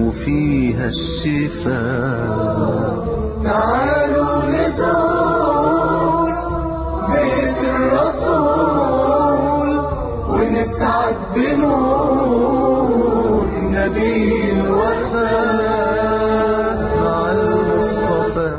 فيها الشفاء تعالوا نزور بيت الرسول ونسعد بنور نبي الوفاء مع المصطفى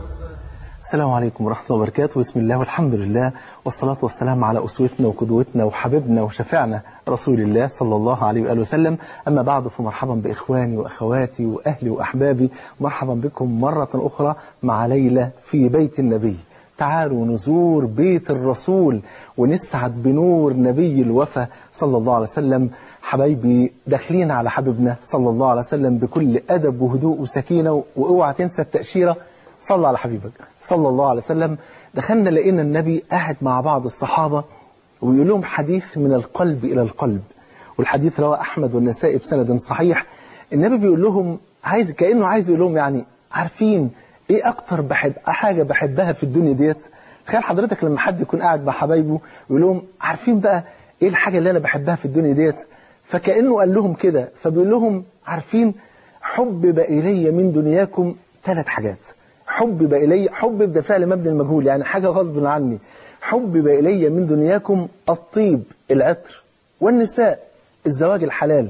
السلام عليكم ورحمة الله وبركاته بسم الله والحمد لله والصلاة والسلام على أسوتنا وقدوتنا وحبيبنا وشفيعنا رسول الله صلى الله عليه وآله وسلم أما بعد فمرحبا بإخواني وأخواتي وأهلي وأحبابي مرحبا بكم مرة أخرى مع ليلة في بيت النبي تعالوا نزور بيت الرسول ونسعد بنور نبي الوفا صلى الله عليه وسلم حبايبي داخلين على حبيبنا صلى الله عليه وسلم بكل أدب وهدوء وسكينة واوعى تنسى التأشيرة صلى على حبيبك صلى الله عليه وسلم دخلنا لقينا النبي قاعد مع بعض الصحابة ويقول لهم حديث من القلب إلى القلب والحديث رواه أحمد والنسائي بسند صحيح النبي بيقول لهم عايز كأنه عايز يقول لهم يعني عارفين ايه اكتر بحب حاجة بحبها في الدنيا ديت تخيل حضرتك لما حد يكون قاعد مع حبايبه ويقول لهم عارفين بقى ايه الحاجة اللي انا بحبها في الدنيا ديت فكأنه قال لهم كده فبيقول لهم عارفين حبب إلي من دنياكم ثلاث حاجات حبب إلي حبب ده فعل مبني المجهول يعني حاجة غصب عني حبب إلي من دنياكم الطيب العطر والنساء الزواج الحلال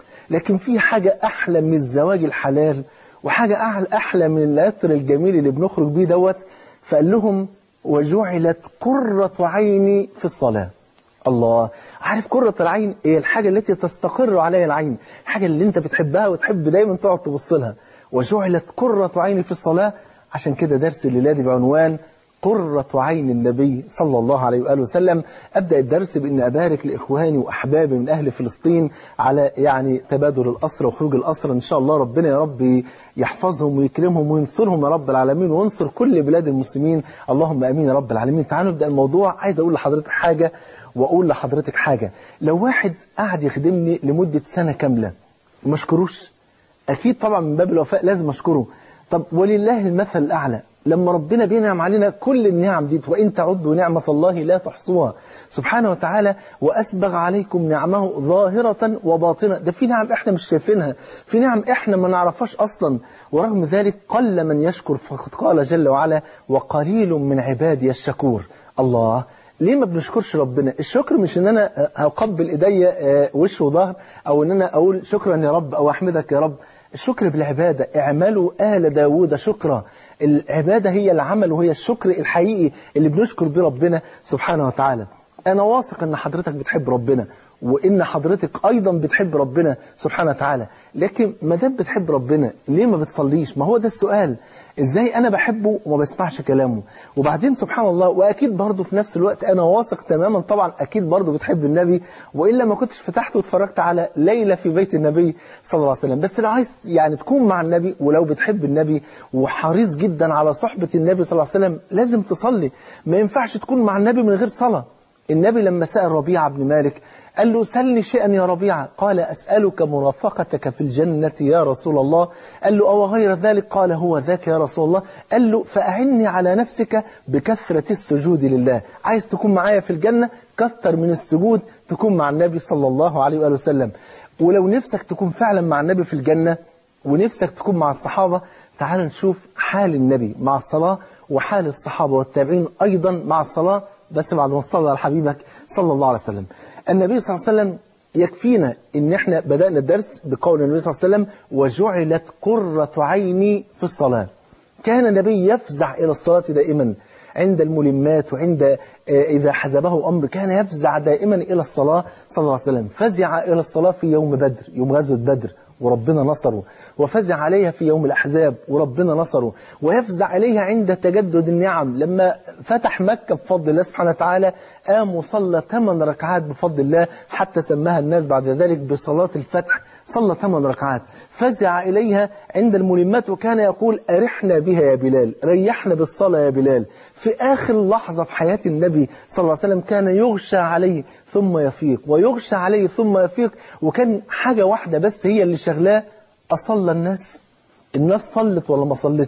لكن في حاجة أحلى من الزواج الحلال وحاجة أحلى, أحلى من العطر الجميل اللي بنخرج بيه دوت فقال لهم وجعلت قرة عيني في الصلاة الله عارف قرة العين هي الحاجة التي تستقر عليها العين الحاجة اللي انت بتحبها وتحب دايما تقعد تبص لها وجعلت قرة عيني في الصلاة عشان كده درس الليلة دي بعنوان قرة عين النبي صلى الله عليه وآله وسلم أبدأ الدرس بأن أبارك لإخواني وأحبابي من أهل فلسطين على يعني تبادل الأسرى وخروج الأسرى إن شاء الله ربنا يا رب يحفظهم ويكرمهم وينصرهم يا رب العالمين وينصر كل بلاد المسلمين اللهم أمين يا رب العالمين تعالوا نبدأ الموضوع عايز أقول لحضرتك حاجة وأقول لحضرتك حاجة لو واحد قعد يخدمني لمدة سنة كاملة وما اشكروش أكيد طبعا من باب الوفاء لازم أشكره طب ولله المثل الأعلى لما ربنا بينعم علينا كل النعم دي وإن تعدوا نعمة الله لا تحصوها سبحانه وتعالى وأسبغ عليكم نعمه ظاهرة وباطنة ده في نعم إحنا مش شايفينها في نعم إحنا ما نعرفهاش أصلا ورغم ذلك قل من يشكر فقد قال جل وعلا وقليل من عبادي الشكور الله ليه ما بنشكرش ربنا الشكر مش ان انا هقبل ايديا وش وظهر او ان انا اقول شكرا يا رب او احمدك يا رب الشكر بالعبادة اعملوا آل داود شكرا العبادة هي العمل وهي الشكر الحقيقي اللي بنشكر بيه ربنا سبحانه وتعالى أنا واثق أن حضرتك بتحب ربنا وإن حضرتك أيضا بتحب ربنا سبحانه وتعالى لكن ما دام بتحب ربنا ليه ما بتصليش ما هو ده السؤال ازاي انا بحبه وما بسمعش كلامه وبعدين سبحان الله واكيد برضه في نفس الوقت انا واثق تماما طبعا اكيد برضه بتحب النبي والا ما كنتش فتحت واتفرجت على ليله في بيت النبي صلى الله عليه وسلم بس لو عايز يعني تكون مع النبي ولو بتحب النبي وحريص جدا على صحبه النبي صلى الله عليه وسلم لازم تصلي ما ينفعش تكون مع النبي من غير صلاه النبي لما سال ربيعه بن مالك قال له سلني شيئا يا ربيعة قال أسألك مرافقتك في الجنة يا رسول الله قال له أو غير ذلك قال هو ذاك يا رسول الله قال له فأعني على نفسك بكثرة السجود لله عايز تكون معايا في الجنة كثر من السجود تكون مع النبي صلى الله عليه وآله وسلم ولو نفسك تكون فعلا مع النبي في الجنة ونفسك تكون مع الصحابة تعال نشوف حال النبي مع الصلاة وحال الصحابة والتابعين أيضا مع الصلاة بس بعد ما تصلي على حبيبك صلى الله عليه وسلم النبي صلى الله عليه وسلم يكفينا ان احنا بدأنا الدرس بقول النبي صلى الله عليه وسلم وجعلت قرة عيني في الصلاة كان النبي يفزع إلى الصلاة دائما عند الملمات وعند إذا حزبه أمر كان يفزع دائما إلى الصلاة صلى الله عليه وسلم فزع إلى الصلاة في يوم بدر يوم غزوة بدر وربنا نصره وفزع عليها في يوم الأحزاب وربنا نصره ويفزع عليها عند تجدد النعم لما فتح مكة بفضل الله سبحانه وتعالى قام وصلى ثمان ركعات بفضل الله حتى سماها الناس بعد ذلك بصلاة الفتح صلى ثمان ركعات فزع إليها عند الملمات وكان يقول أرحنا بها يا بلال ريحنا بالصلاة يا بلال في آخر لحظة في حياة النبي صلى الله عليه وسلم كان يغشى عليه ثم يفيق ويغشى عليه ثم يفيق وكان حاجة واحدة بس هي اللي شغلاه أصلى الناس الناس صلت ولا ما صلتش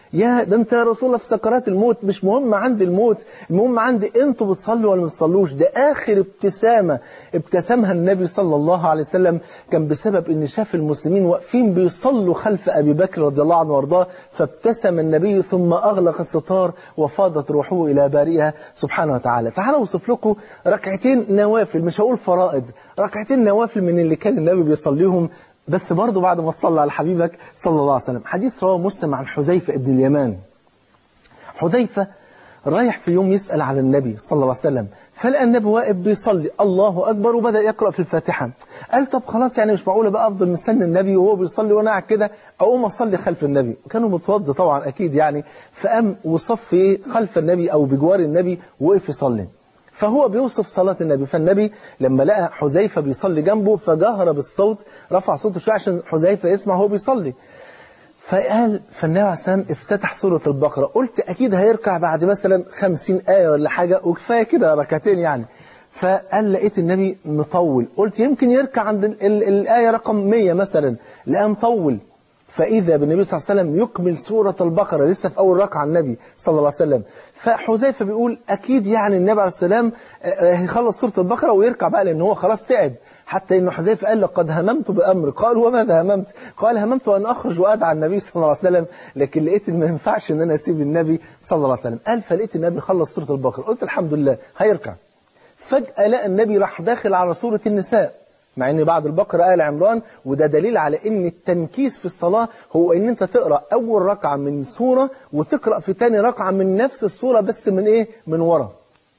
يا ده انت يا رسول الله في سكرات الموت مش مهم عندي الموت المهم عندي انتوا بتصلوا ولا ما بتصلوش ده اخر ابتسامه ابتسمها النبي صلى الله عليه وسلم كان بسبب ان شاف المسلمين واقفين بيصلوا خلف ابي بكر رضي الله عنه وارضاه فابتسم النبي ثم اغلق الستار وفاضت روحه الى بارئها سبحانه وتعالى تعالوا اوصف لكم ركعتين نوافل مش هقول فرائض ركعتين نوافل من اللي كان النبي بيصليهم بس برضه بعد ما تصلى على حبيبك صلى الله عليه وسلم حديث رواه مسلم عن حذيفة ابن اليمان حذيفة رايح في يوم يسأل على النبي صلى الله عليه وسلم فلقى النبي واقف بيصلي الله أكبر وبدأ يقرأ في الفاتحة قال طب خلاص يعني مش معقولة بقى أفضل مستني النبي وهو بيصلي وأنا قاعد كده أقوم أصلي خلف النبي كانوا متوضى طبعا أكيد يعني فقام وصف إيه خلف النبي أو بجوار النبي وقف يصلي فهو بيوصف صلاة النبي فالنبي لما لقى حذيفة بيصلي جنبه فجهر بالصوت رفع صوته شوية عشان حذيفة يسمع وهو بيصلي فقال فالنبي عليه السلام افتتح سورة البقرة قلت أكيد هيركع بعد مثلا خمسين آية ولا حاجة وكفاية كده ركعتين يعني فقال لقيت النبي مطول قلت يمكن يركع عند ال ال الآية رقم 100 مثلا لقى مطول فإذا بالنبي صلى الله عليه وسلم يكمل سورة البقرة لسه في أول ركعة النبي صلى الله عليه وسلم فحذيفة بيقول أكيد يعني النبي عليه السلام هيخلص سورة البقرة ويركع بقى لأن هو خلاص تعب حتى إنه حذيفة قال لقد هممت بأمر قال وماذا هممت قال هممت أن أخرج وأدعى النبي صلى الله عليه وسلم لكن لقيت ما ينفعش إن أنا أسيب النبي صلى الله عليه وسلم قال فلقيت النبي خلص سورة البقرة قلت الحمد لله هيركع فجأة لقى النبي راح داخل على سورة النساء مع ان بعد البقرة آل عمران وده دليل على ان التنكيس في الصلاة هو ان انت تقرأ اول ركعة من سورة وتقرأ في تاني ركعة من نفس السورة بس من ايه من ورا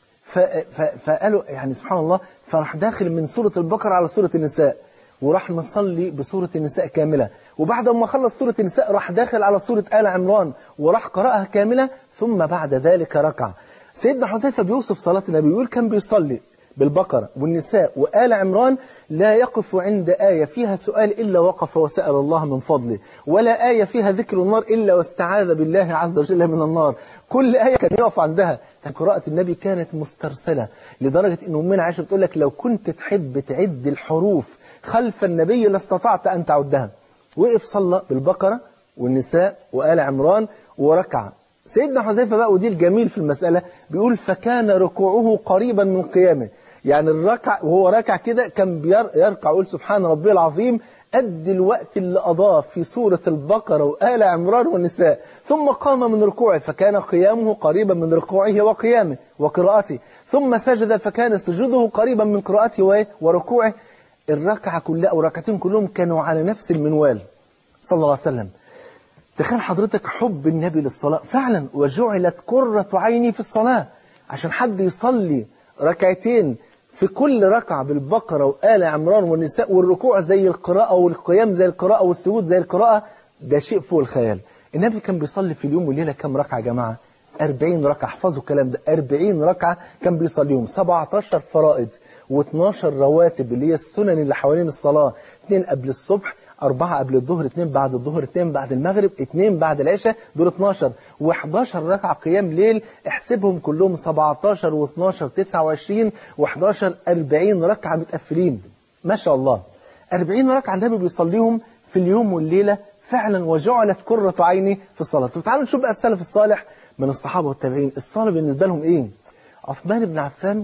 فقالوا يعني سبحان الله فراح داخل من سورة البقرة على سورة النساء وراح مصلي بسورة النساء كاملة وبعد ما خلص سورة النساء راح داخل على سورة آل عمران وراح قرأها كاملة ثم بعد ذلك ركع سيدنا حذيفة بيوصف صلاة النبي يقول كان بيصلي بالبقرة والنساء وآل عمران لا يقف عند آية فيها سؤال إلا وقف وسأل الله من فضله ولا آية فيها ذكر النار إلا واستعاذ بالله عز وجل من النار كل آية كان يقف عندها قراءة النبي كانت مسترسلة لدرجة أن أمنا عائشة بتقول لك لو كنت تحب تعد الحروف خلف النبي لاستطعت أن تعدها وقف صلى بالبقرة والنساء وآل عمران وركع سيدنا حذيفة بقى ودي الجميل في المسألة بيقول فكان ركوعه قريبا من قيامه يعني الركع وهو راكع كده كان بيركع يقول سبحان ربي العظيم قد الوقت اللي قضاه في سورة البقرة وآل عمران والنساء ثم قام من ركوعه فكان قيامه قريبا من ركوعه وقيامه وقراءته ثم سجد فكان سجوده قريبا من قراءته وركوعه الركعة كلها أو الركعتين كلهم كانوا على نفس المنوال صلى الله عليه وسلم تخيل حضرتك حب النبي للصلاة فعلا وجعلت قرة عيني في الصلاة عشان حد يصلي ركعتين في كل ركعة بالبقرة وآل عمران والنساء والركوع زي القراءة والقيام زي القراءة والسجود زي القراءة ده شيء فوق الخيال النبي كان بيصلي في اليوم والليلة كم ركعة يا جماعة 40 ركعة احفظوا الكلام ده 40 ركعة كان بيصليهم 17 فرائض و12 رواتب اللي هي السنن اللي حوالين الصلاة اثنين قبل الصبح أربعة قبل الظهر اثنين بعد الظهر اثنين بعد المغرب اثنين بعد العشاء دول 12 و11 ركعة قيام ليل احسبهم كلهم 17 و12 29 و11 40 ركعة متقفلين ما شاء الله 40 ركعة النبي بيصليهم في اليوم والليلة فعلا وجعلت قرة عيني في الصلاة طب تعالوا نشوف بقى السلف الصالح من الصحابة والتابعين الصلاة بالنسبة لهم ايه عثمان بن عفان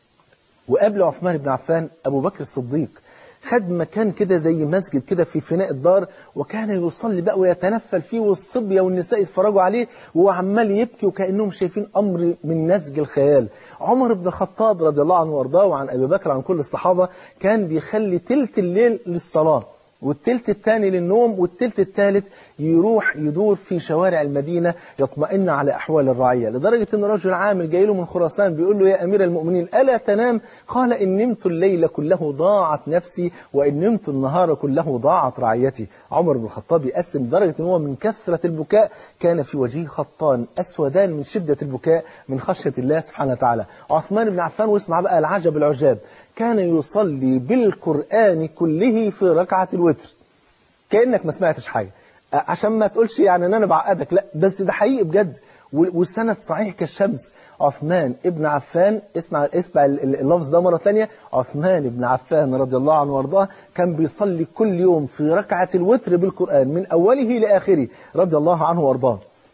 وقبل عثمان بن عفان أبو بكر الصديق خد مكان كده زي مسجد كده في فناء الدار وكان يصلي بقى ويتنفل فيه والصبية والنساء يتفرجوا عليه وهو عمال يبكي وكأنهم شايفين أمر من نسج الخيال عمر بن الخطاب رضي الله عنه وارضاه وعن أبي بكر عن كل الصحابة كان بيخلي تلت الليل للصلاة والتلت الثاني للنوم والتلت الثالث يروح يدور في شوارع المدينة يطمئن على أحوال الرعية لدرجة أن رجل عامل جاي له من خراسان بيقول له يا أمير المؤمنين ألا تنام قال إن نمت الليل كله ضاعت نفسي وإن نمت النهار كله ضاعت رعيتي عمر بن الخطاب يقسم لدرجة أنه من كثرة البكاء كان في وجهه خطان أسودان من شدة البكاء من خشية الله سبحانه وتعالى عثمان بن عفان واسمع بقى العجب العجاب كان يصلي بالقرآن كله في ركعة الوتر كأنك ما سمعتش حاجة عشان ما تقولش يعني ان انا بعقدك لا بس ده حقيقي بجد والسند صحيح كالشمس عثمان ابن عفان اسمع اسمع اللفظ ده مرة تانية عثمان ابن عفان رضي الله عنه وارضاه كان بيصلي كل يوم في ركعة الوتر بالقرآن من أوله لآخره رضي الله عنه وارضاه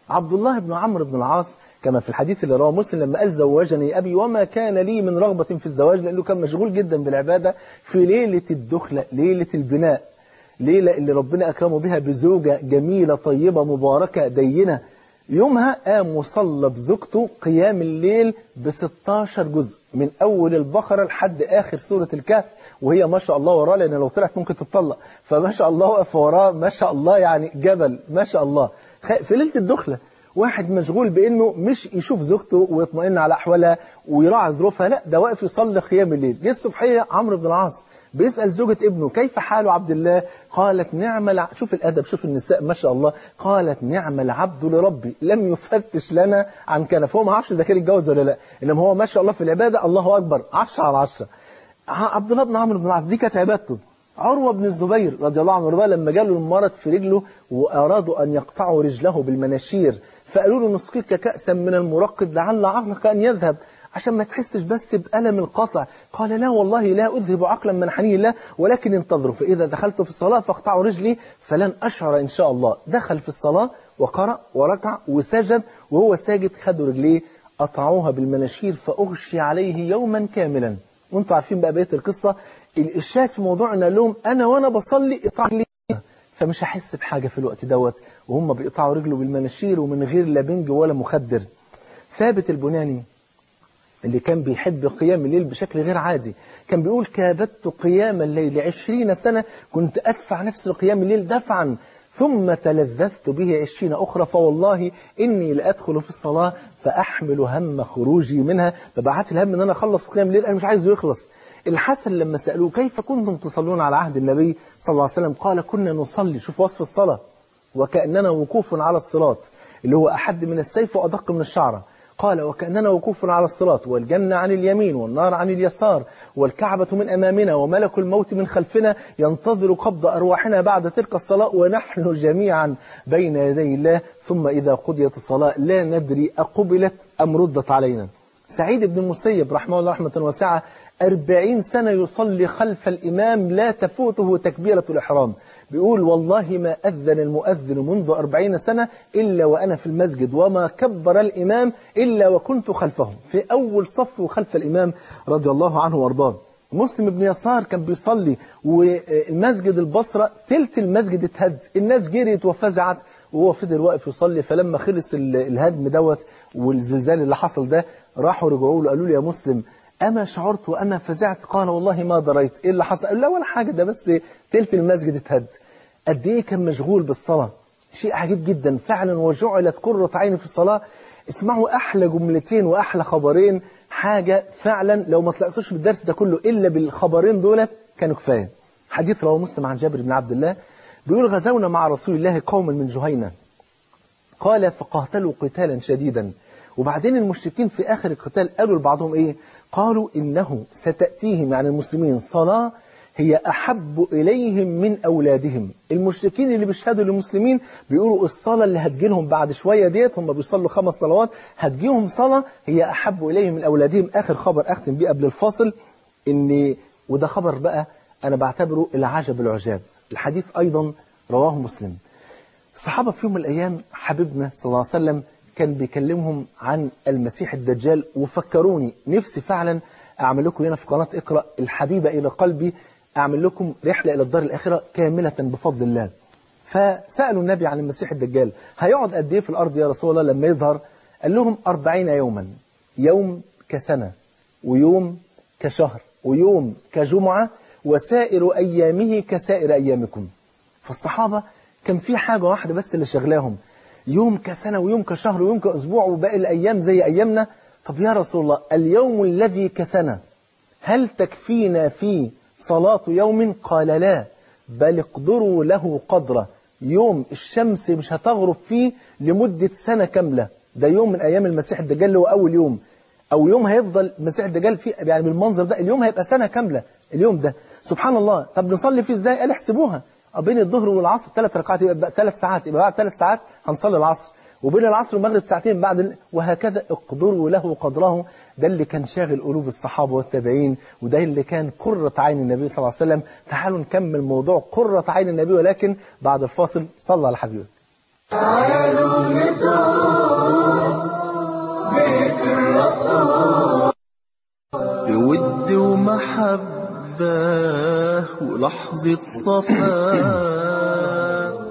عبد الله بن عمرو بن العاص كما في الحديث اللي رواه مسلم لما قال زوجني أبي وما كان لي من رغبة في الزواج لأنه كان مشغول جدا بالعبادة في ليلة الدخلة ليلة البناء ليلة اللي ربنا أكرمه بها بزوجة جميلة طيبة مباركة دينة يومها قام وصلى بزوجته قيام الليل ب 16 جزء من أول البقرة لحد آخر سورة الكهف وهي ما شاء الله وراه لأن لو طلعت ممكن تتطلق فما شاء الله واقف وراه ما شاء الله يعني جبل ما شاء الله في ليلة الدخلة واحد مشغول بانه مش يشوف زوجته ويطمئن على احوالها ويراعي ظروفها لا ده واقف يصلي قيام الليل جه الصبحيه عمرو بن العاص بيسال زوجة ابنه كيف حال عبد الله قالت نعم الع... شوف الادب شوف النساء ما شاء الله قالت نعم العبد لربي لم يفتش لنا عن كنف هو ما عرفش اذا كان يتجوز ولا لا انما هو ما شاء الله في العباده الله اكبر 10 على 10 عبد الله بن عمرو بن العاص دي كانت عبادته عروة بن الزبير رضي الله عنه وارضاه لما جاله المرض في رجله وأرادوا أن يقطعوا رجله بالمناشير فقالوا له نسقيك كأسا من المرقد لعل عقلك أن يذهب عشان ما تحسش بس بألم القطع قال لا والله لا أذهب عقلا من حنين الله ولكن انتظروا فإذا دخلت في الصلاة فاقطعوا رجلي فلن أشعر إن شاء الله دخل في الصلاة وقرأ وركع وسجد وهو ساجد خدوا رجليه قطعوها بالمناشير فأغشي عليه يوما كاملا وانتوا عارفين بقى بقية القصة الإشاك في موضوع أن لهم أنا وأنا بصلي اقطع لي فمش هحس بحاجة في الوقت دوت وهم بيقطعوا رجله بالمناشير ومن غير لا بنج ولا مخدر ثابت البناني اللي كان بيحب قيام الليل بشكل غير عادي كان بيقول كابدت قيام الليل عشرين سنة كنت أدفع نفس قيام الليل دفعا ثم تلذذت به عشرين أخرى فوالله إني لأدخل في الصلاة فأحمل هم خروجي منها فبعت الهم إن أنا أخلص قيام الليل أنا مش عايزه يخلص الحسن لما سألوه كيف كنتم تصلون على عهد النبي صلى الله عليه وسلم قال كنا نصلي شوف وصف الصلاة وكأننا وقوف على الصراط اللي هو أحد من السيف وأدق من الشعرة قال وكأننا وقوف على الصراط والجنة عن اليمين والنار عن اليسار والكعبة من أمامنا وملك الموت من خلفنا ينتظر قبض أرواحنا بعد تلك الصلاة ونحن جميعا بين يدي الله ثم إذا قضيت الصلاة لا ندري أقبلت أم ردت علينا سعيد بن المسيب رحمه الله رحمة واسعة أربعين سنة يصلي خلف الإمام لا تفوته تكبيرة الإحرام بيقول والله ما أذن المؤذن منذ أربعين سنة إلا وأنا في المسجد وما كبر الإمام إلا وكنت خلفه في أول صف وخلف الإمام رضي الله عنه وارضاه مسلم بن يسار كان بيصلي والمسجد البصرة تلت المسجد اتهد الناس جريت وفزعت وهو فضل واقف يصلي فلما خلص الهدم دوت والزلزال اللي حصل ده راحوا رجعوا له قالوا له يا مسلم أما شعرت وأما فزعت قال والله ما دريت إيه اللي حصل قال لا ولا حاجة ده بس تلت المسجد اتهد قد إيه كان مشغول بالصلاة شيء عجيب جدا فعلا وجعلت قرة عيني في الصلاة اسمعوا أحلى جملتين وأحلى خبرين حاجة فعلا لو ما طلعتوش بالدرس ده كله إلا بالخبرين دولت كانوا كفاية حديث رواه مسلم عن جابر بن عبد الله بيقول غزونا مع رسول الله قوما من جهينة قال فقاتلوا قتالا شديدا وبعدين المشركين في آخر القتال قالوا لبعضهم إيه قالوا إنه ستأتيهم يعني المسلمين صلاة هي أحب إليهم من أولادهم المشركين اللي بيشهدوا للمسلمين بيقولوا الصلاة اللي هتجيلهم بعد شوية ديت هم بيصلوا خمس صلوات هتجيهم صلاة هي أحب إليهم من أولادهم آخر خبر أختم بيه قبل الفاصل إن وده خبر بقى أنا بعتبره العجب العجاب الحديث أيضا رواه مسلم الصحابة في يوم من الأيام حبيبنا صلى الله عليه وسلم كان بيكلمهم عن المسيح الدجال وفكروني نفسي فعلا أعمل لكم هنا في قناة اقرأ الحبيبة إلى قلبي أعمل لكم رحلة إلى الدار الآخرة كاملة بفضل الله فسألوا النبي عن المسيح الدجال هيقعد قد إيه في الأرض يا رسول الله لما يظهر قال لهم أربعين يوما يوم كسنة ويوم كشهر ويوم كجمعة وسائر أيامه كسائر أيامكم فالصحابة كان في حاجة واحدة بس اللي شغلاهم يوم كسنة ويوم كشهر ويوم كأسبوع وباقي الأيام زي أيامنا طب يا رسول الله اليوم الذي كسنة هل تكفينا فيه صلاة يوم قال لا بل اقدروا له قدره يوم الشمس مش هتغرب فيه لمدة سنة كاملة ده يوم من أيام المسيح الدجال اللي هو أول يوم أو يوم هيفضل المسيح الدجال فيه يعني بالمنظر ده اليوم هيبقى سنة كاملة اليوم ده سبحان الله طب نصلي فيه ازاي قال احسبوها بين الظهر والعصر ثلاث ركعات يبقى ثلاث ساعات يبقى بعد ثلاث ساعات هنصلي العصر وبين العصر والمغرب ساعتين بعد ال... وهكذا اقدروا له قدره ده اللي كان شاغل قلوب الصحابة والتابعين وده اللي كان قرة عين النبي صلى الله عليه وسلم تعالوا نكمل موضوع قرة عين النبي ولكن بعد الفاصل صلى على حبيبه تعالوا نزور بيت الرسول بود ومحبة ولحظة صفاء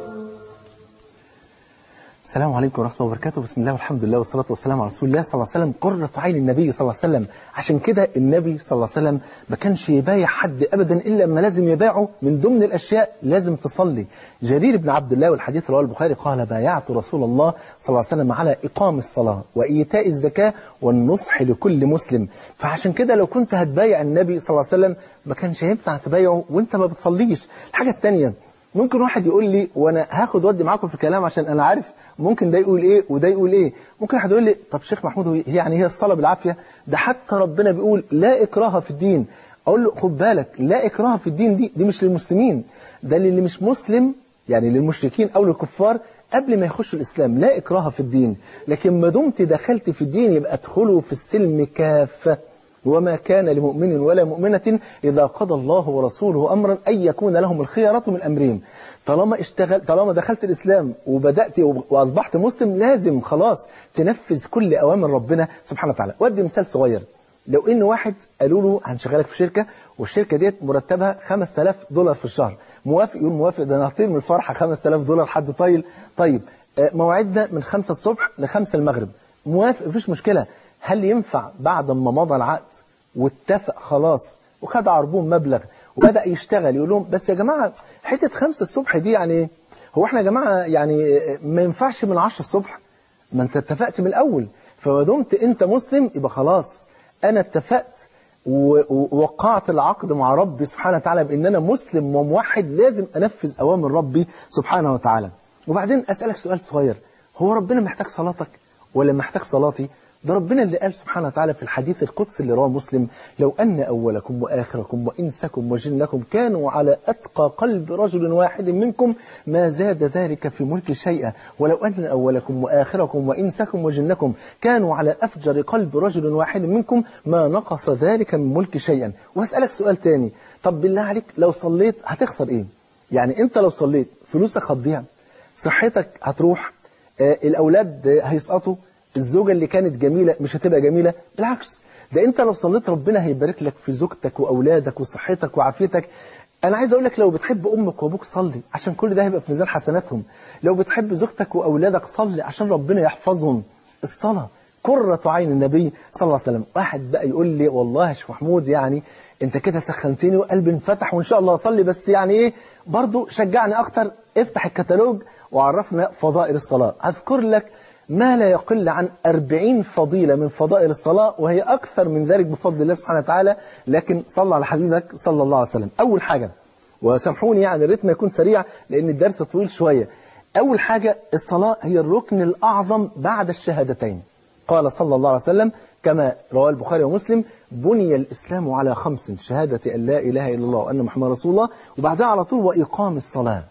السلام عليكم ورحمة الله وبركاته بسم الله والحمد لله والصلاة والسلام على رسول الله صلى الله عليه وسلم قرة عين النبي صلى الله عليه وسلم عشان كده النبي صلى الله عليه وسلم ما كانش يبايع حد أبدا إلا لما لازم يبايعه من ضمن الأشياء لازم تصلي جرير بن عبد الله والحديث رواه البخاري قال بايعت رسول الله صلى الله عليه وسلم على إقام الصلاة وإيتاء الزكاة والنصح لكل مسلم فعشان كده لو كنت هتبايع النبي صلى الله عليه وسلم ما كانش هينفع تبايعه وانت ما بتصليش الحاجة الثانية ممكن واحد يقول لي وانا هاخد ودي معاكم في الكلام عشان انا عارف ممكن ده يقول ايه وده يقول ايه ممكن واحد يقول لي طب شيخ محمود هي يعني هي الصلاه بالعافيه ده حتى ربنا بيقول لا اكراه في الدين اقول له خد بالك لا اكراه في الدين دي دي مش للمسلمين ده للي مش مسلم يعني للمشركين او للكفار قبل ما يخشوا الاسلام لا اكراه في الدين لكن ما دمت دخلت في الدين يبقى ادخلوا في السلم كافه وما كان لمؤمن ولا مؤمنة إذا قضى الله ورسوله أمرا أن يكون لهم الخيارة من أمرهم طالما اشتغل طالما دخلت الإسلام وبدأت وأصبحت مسلم لازم خلاص تنفذ كل أوامر ربنا سبحانه وتعالى وأدي مثال صغير لو إن واحد قالوا له هنشغلك في شركة والشركة ديت مرتبها 5000 دولار في الشهر موافق يقول موافق ده أنا هطير من الفرحة 5000 دولار حد طايل طيب آه، موعدنا من 5 الصبح ل 5 المغرب موافق مفيش مشكلة هل ينفع بعد ما مضى العقد واتفق خلاص وخد عربون مبلغ وبدأ يشتغل يقول لهم بس يا جماعة حتة خمسة الصبح دي يعني هو احنا يا جماعة يعني ما ينفعش من عشرة الصبح ما انت اتفقت من الأول فما دمت انت مسلم يبقى خلاص انا اتفقت و- ووقعت العقد مع ربي سبحانه وتعالى بان انا مسلم وموحد لازم انفذ اوامر ربي سبحانه وتعالى وبعدين اسالك سؤال صغير هو ربنا محتاج صلاتك ولا محتاج صلاتي ده ربنا اللي قال سبحانه وتعالى في الحديث القدسي اللي رواه مسلم لو أن أولكم وآخركم وإنسكم وجنكم كانوا على أتقى قلب رجل واحد منكم ما زاد ذلك في ملك شيئا ولو أن أولكم وآخركم وإنسكم وجنكم كانوا على أفجر قلب رجل واحد منكم ما نقص ذلك من ملك شيئا وأسألك سؤال تاني طب بالله عليك لو صليت هتخسر إيه يعني أنت لو صليت فلوسك هتضيع صحتك هتروح آه، الأولاد آه، هيسقطوا الزوجة اللي كانت جميلة مش هتبقى جميلة بالعكس ده انت لو صليت ربنا هيبارك لك في زوجتك وأولادك وصحتك وعافيتك أنا عايز أقول لك لو بتحب أمك وأبوك صلي عشان كل ده هيبقى في ميزان حسناتهم لو بتحب زوجتك وأولادك صلي عشان ربنا يحفظهم الصلاة قرة عين النبي صلى الله عليه وسلم واحد بقى يقول لي والله يا شيخ محمود يعني انت كده سخنتني وقلبي انفتح وان شاء الله اصلي بس يعني ايه برضو شجعني اكتر افتح الكتالوج وعرفنا فضائل الصلاة اذكر لك ما لا يقل عن أربعين فضيلة من فضائل الصلاة وهي أكثر من ذلك بفضل الله سبحانه وتعالى لكن صلى على حبيبك صلى الله عليه وسلم أول حاجة وسامحوني يعني الريتم يكون سريع لأن الدرس طويل شوية أول حاجة الصلاة هي الركن الأعظم بعد الشهادتين قال صلى الله عليه وسلم كما رواه البخاري ومسلم بني الإسلام على خمس شهادة أن لا إله إلا الله وأن محمد رسول الله وبعدها على طول وإقام الصلاة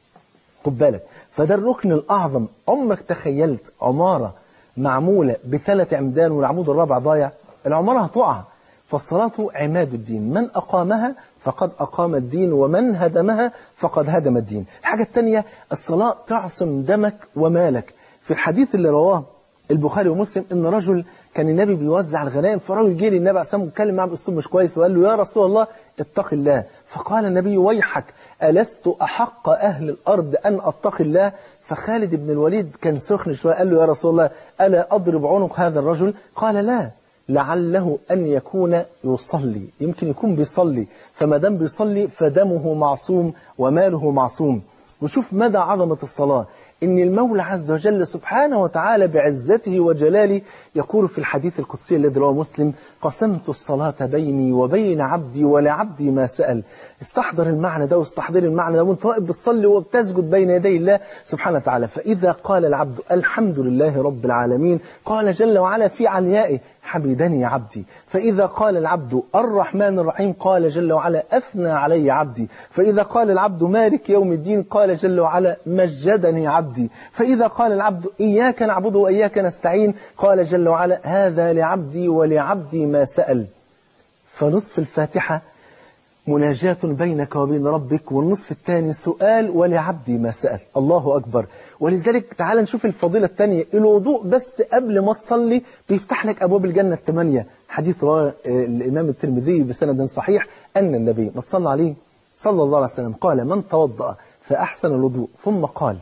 خد بالك فده الركن الأعظم عمرك تخيلت عمارة معمولة بثلاث عمدان والعمود الرابع ضايع العمارة هتقع فالصلاة عماد الدين من أقامها فقد أقام الدين ومن هدمها فقد هدم الدين الحاجة الثانية الصلاة تعصم دمك ومالك في الحديث اللي رواه البخاري ومسلم ان رجل كان النبي بيوزع الغنائم فرجل جه للنبي عليه الصلاه واتكلم معاه باسلوب مش كويس وقال له يا رسول الله اتق الله فقال النبي ويحك ألست أحق أهل الأرض أن أتقي الله فخالد بن الوليد كان سخن شوية قال له يا رسول الله ألا أضرب عنق هذا الرجل قال لا لعله أن يكون يصلي يمكن يكون بيصلي فما دام بيصلي فدمه معصوم وماله معصوم وشوف مدى عظمة الصلاة إن المولى عز وجل سبحانه وتعالى بعزته وجلاله يقول في الحديث القدسي الذي رواه مسلم قسمت الصلاة بيني وبين عبدي ولعبدي ما سأل استحضر المعنى ده واستحضر المعنى ده وانت واقف بتصلي وبتسجد بين يدي الله سبحانه وتعالى فإذا قال العبد الحمد لله رب العالمين قال جل وعلا في عليائه حمدني عبدي فإذا قال العبد الرحمن الرحيم قال جل وعلا أثنى علي عبدي فإذا قال العبد مالك يوم الدين قال جل وعلا مجدني عبدي فإذا قال العبد إياك نعبد وإياك نستعين قال جل وعلا هذا لعبدي ولعبدي ما سأل فنصف الفاتحة مناجاة بينك وبين ربك والنصف الثاني سؤال ولعبدي ما سأل الله أكبر ولذلك تعال نشوف الفضيلة الثانية الوضوء بس قبل ما تصلي بيفتح لك أبواب الجنة الثمانية حديث رواه الإمام الترمذي بسند صحيح أن النبي ما تصلى عليه صلى الله عليه وسلم قال من توضأ فأحسن الوضوء ثم قال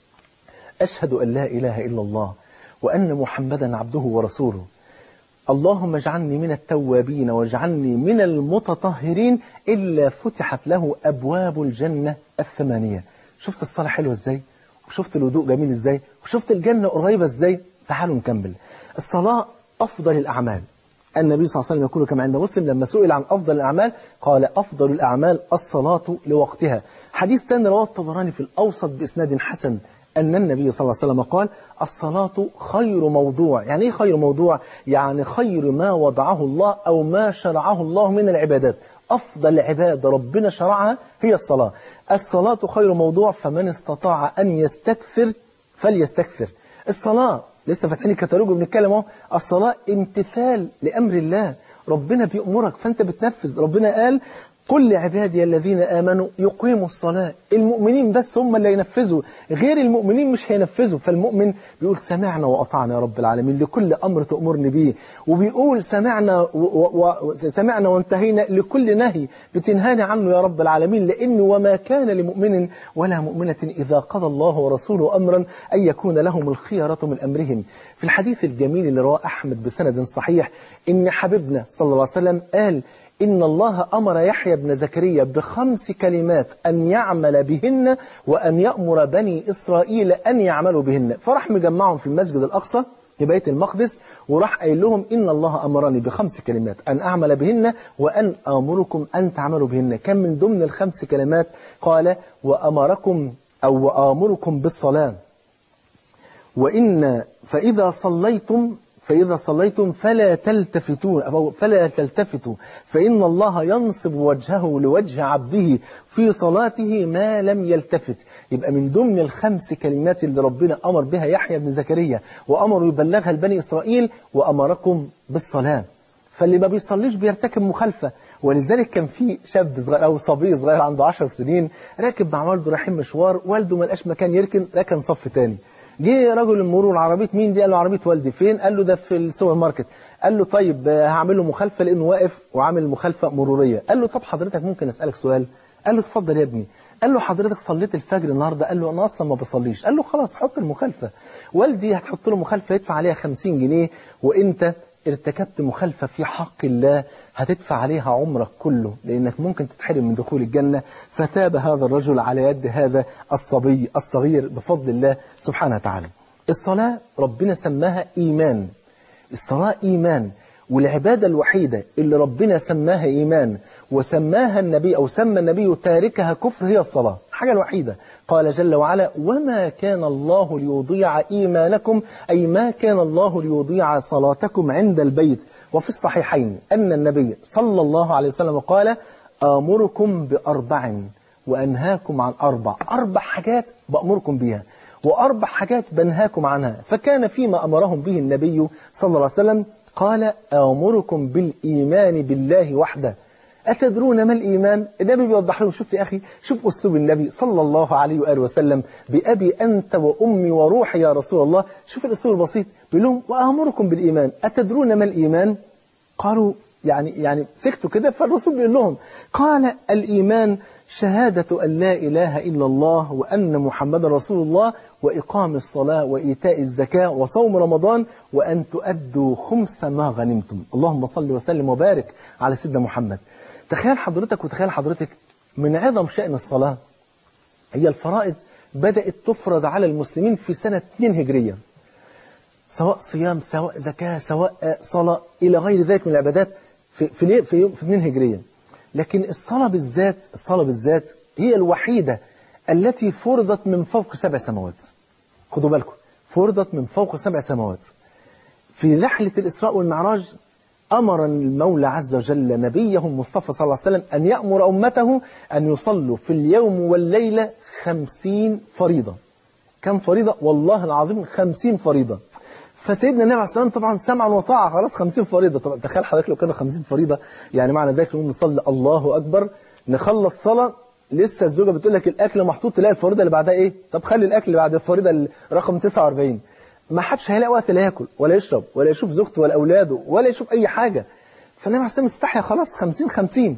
أشهد أن لا إله إلا الله وأن محمدا عبده ورسوله اللهم اجعلني من التوابين واجعلني من المتطهرين إلا فتحت له أبواب الجنة الثمانية شفت الصلاة حلوة إزاي وشفت الوضوء جميل إزاي وشفت الجنة قريبة إزاي تعالوا نكمل الصلاة أفضل الأعمال النبي صلى الله عليه وسلم يقول كما عند مسلم لما سئل عن أفضل الأعمال قال أفضل الأعمال الصلاة لوقتها حديث ثاني رواه الطبراني في الأوسط بإسناد حسن أن النبي صلى الله عليه وسلم قال الصلاة خير موضوع يعني إيه خير موضوع؟ يعني خير ما وضعه الله أو ما شرعه الله من العبادات أفضل عبادة ربنا شرعها هي الصلاة الصلاة خير موضوع فمن استطاع أن يستكثر فليستكثر الصلاة لسه فاتحين الكتالوج وبنتكلم اهو الصلاة امتثال لأمر الله ربنا بيأمرك فأنت بتنفذ ربنا قال قل لعبادي الذين آمنوا يقيموا الصلاة المؤمنين بس هم اللي ينفذوا غير المؤمنين مش هينفذوا فالمؤمن بيقول سمعنا وأطعنا يا رب العالمين لكل أمر تأمرني به وبيقول سمعنا و و و سمعنا وانتهينا لكل نهي بتنهاني عنه يا رب العالمين لأنه وما كان لمؤمن ولا مؤمنة إذا قضى الله ورسوله أمرا أن يكون لهم الخيرة من أمرهم في الحديث الجميل اللي رواه أحمد بسند صحيح إن حبيبنا صلى الله عليه وسلم قال إن الله أمر يحيى بن زكريا بخمس كلمات أن يعمل بهن وأن يأمر بني إسرائيل أن يعملوا بهن فراح مجمعهم في المسجد الأقصى في بيت المقدس وراح قايل لهم إن الله أمرني بخمس كلمات أن أعمل بهن وأن آمركم أن تعملوا بهن كان من ضمن الخمس كلمات قال وأمركم أو وآمركم بالصلاة وإن فإذا صليتم فإذا صليتم فلا تلتفتوا أو فلا تلتفتوا فإن الله ينصب وجهه لوجه عبده في صلاته ما لم يلتفت يبقى من ضمن الخمس كلمات اللي ربنا أمر بها يحيى بن زكريا وأمر يبلغها لبني إسرائيل وأمركم بالصلاة فاللي ما بيصليش بيرتكب مخالفة ولذلك كان في شاب صغير أو صبي صغير عنده 10 سنين راكب مع والده رايحين مشوار والده ما لقاش مكان يركن ركن صف تاني جه رجل المرور عربيه مين دي قال له عربيه والدي فين قال له ده في السوبر ماركت قال له طيب هعمل له مخالفه لانه واقف وعامل مخالفه مروريه قال له طب حضرتك ممكن اسالك سؤال قال له اتفضل يا ابني قال له حضرتك صليت الفجر النهارده قال له انا اصلا ما بصليش قال له خلاص حط المخالفه والدي هتحط له مخالفه يدفع عليها 50 جنيه وانت ارتكبت مخالفة في حق الله هتدفع عليها عمرك كله لأنك ممكن تتحرم من دخول الجنة فتاب هذا الرجل على يد هذا الصبي الصغير بفضل الله سبحانه وتعالى الصلاة ربنا سماها إيمان الصلاة إيمان والعبادة الوحيدة اللي ربنا سماها إيمان وسماها النبي أو سمى النبي تاركها كفر هي الصلاة حاجة الوحيدة قال جل وعلا وما كان الله ليضيع إيمانكم أي ما كان الله ليضيع صلاتكم عند البيت وفي الصحيحين أن النبي صلى الله عليه وسلم قال آمركم بأربع وأنهاكم عن أربع أربع حاجات بأمركم بها وأربع حاجات بنهاكم عنها فكان فيما أمرهم به النبي صلى الله عليه وسلم قال آمركم بالإيمان بالله وحده أتدرون ما الإيمان؟ النبي بيوضح لهم شوف يا أخي شوف أسلوب النبي صلى الله عليه وآله وسلم بأبي أنت وأمي وروحي يا رسول الله شوف الأسلوب البسيط بيقول لهم وأمركم بالإيمان أتدرون ما الإيمان؟ قالوا يعني يعني سكتوا كده فالرسول بيقول لهم قال الإيمان شهادة أن لا إله إلا الله وأن محمد رسول الله وإقام الصلاة وإيتاء الزكاة وصوم رمضان وأن تؤدوا خمس ما غنمتم اللهم صل وسلم وبارك على سيدنا محمد تخيل حضرتك وتخيل حضرتك من عظم شأن الصلاة هي الفرائض بدأت تفرض على المسلمين في سنة 2 هجرية سواء صيام سواء زكاة سواء صلاة إلى غير ذلك من العبادات في في في يوم في 2 هجرية لكن الصلاة بالذات الصلاة بالذات هي الوحيدة التي فرضت من فوق سبع سماوات خدوا بالكم فرضت من فوق سبع سماوات في رحلة الإسراء والمعراج أمر المولى عز وجل نبيه المصطفى صلى الله عليه وسلم أن يأمر أمته أن يصلوا في اليوم والليلة خمسين فريضة كم فريضة؟ والله العظيم خمسين فريضة فسيدنا النبي عليه الصلاة والسلام طبعا سمعا وطاعة خلاص 50 فريضة طبعا تخيل حضرتك لو كانوا 50 فريضة يعني معنى ذلك نقول نصلي الله أكبر نخلص صلاة لسه الزوجة بتقول لك الأكل محطوط تلاقي الفريضة اللي بعدها إيه طب خلي الأكل اللي بعد الفريضة رقم 49 ما حدش هيلاقي وقت لا ياكل ولا يشرب ولا يشوف زوجته ولا أولاده ولا يشوف أي حاجة فالنبي عليه الصلاة استحيا خلاص 50 50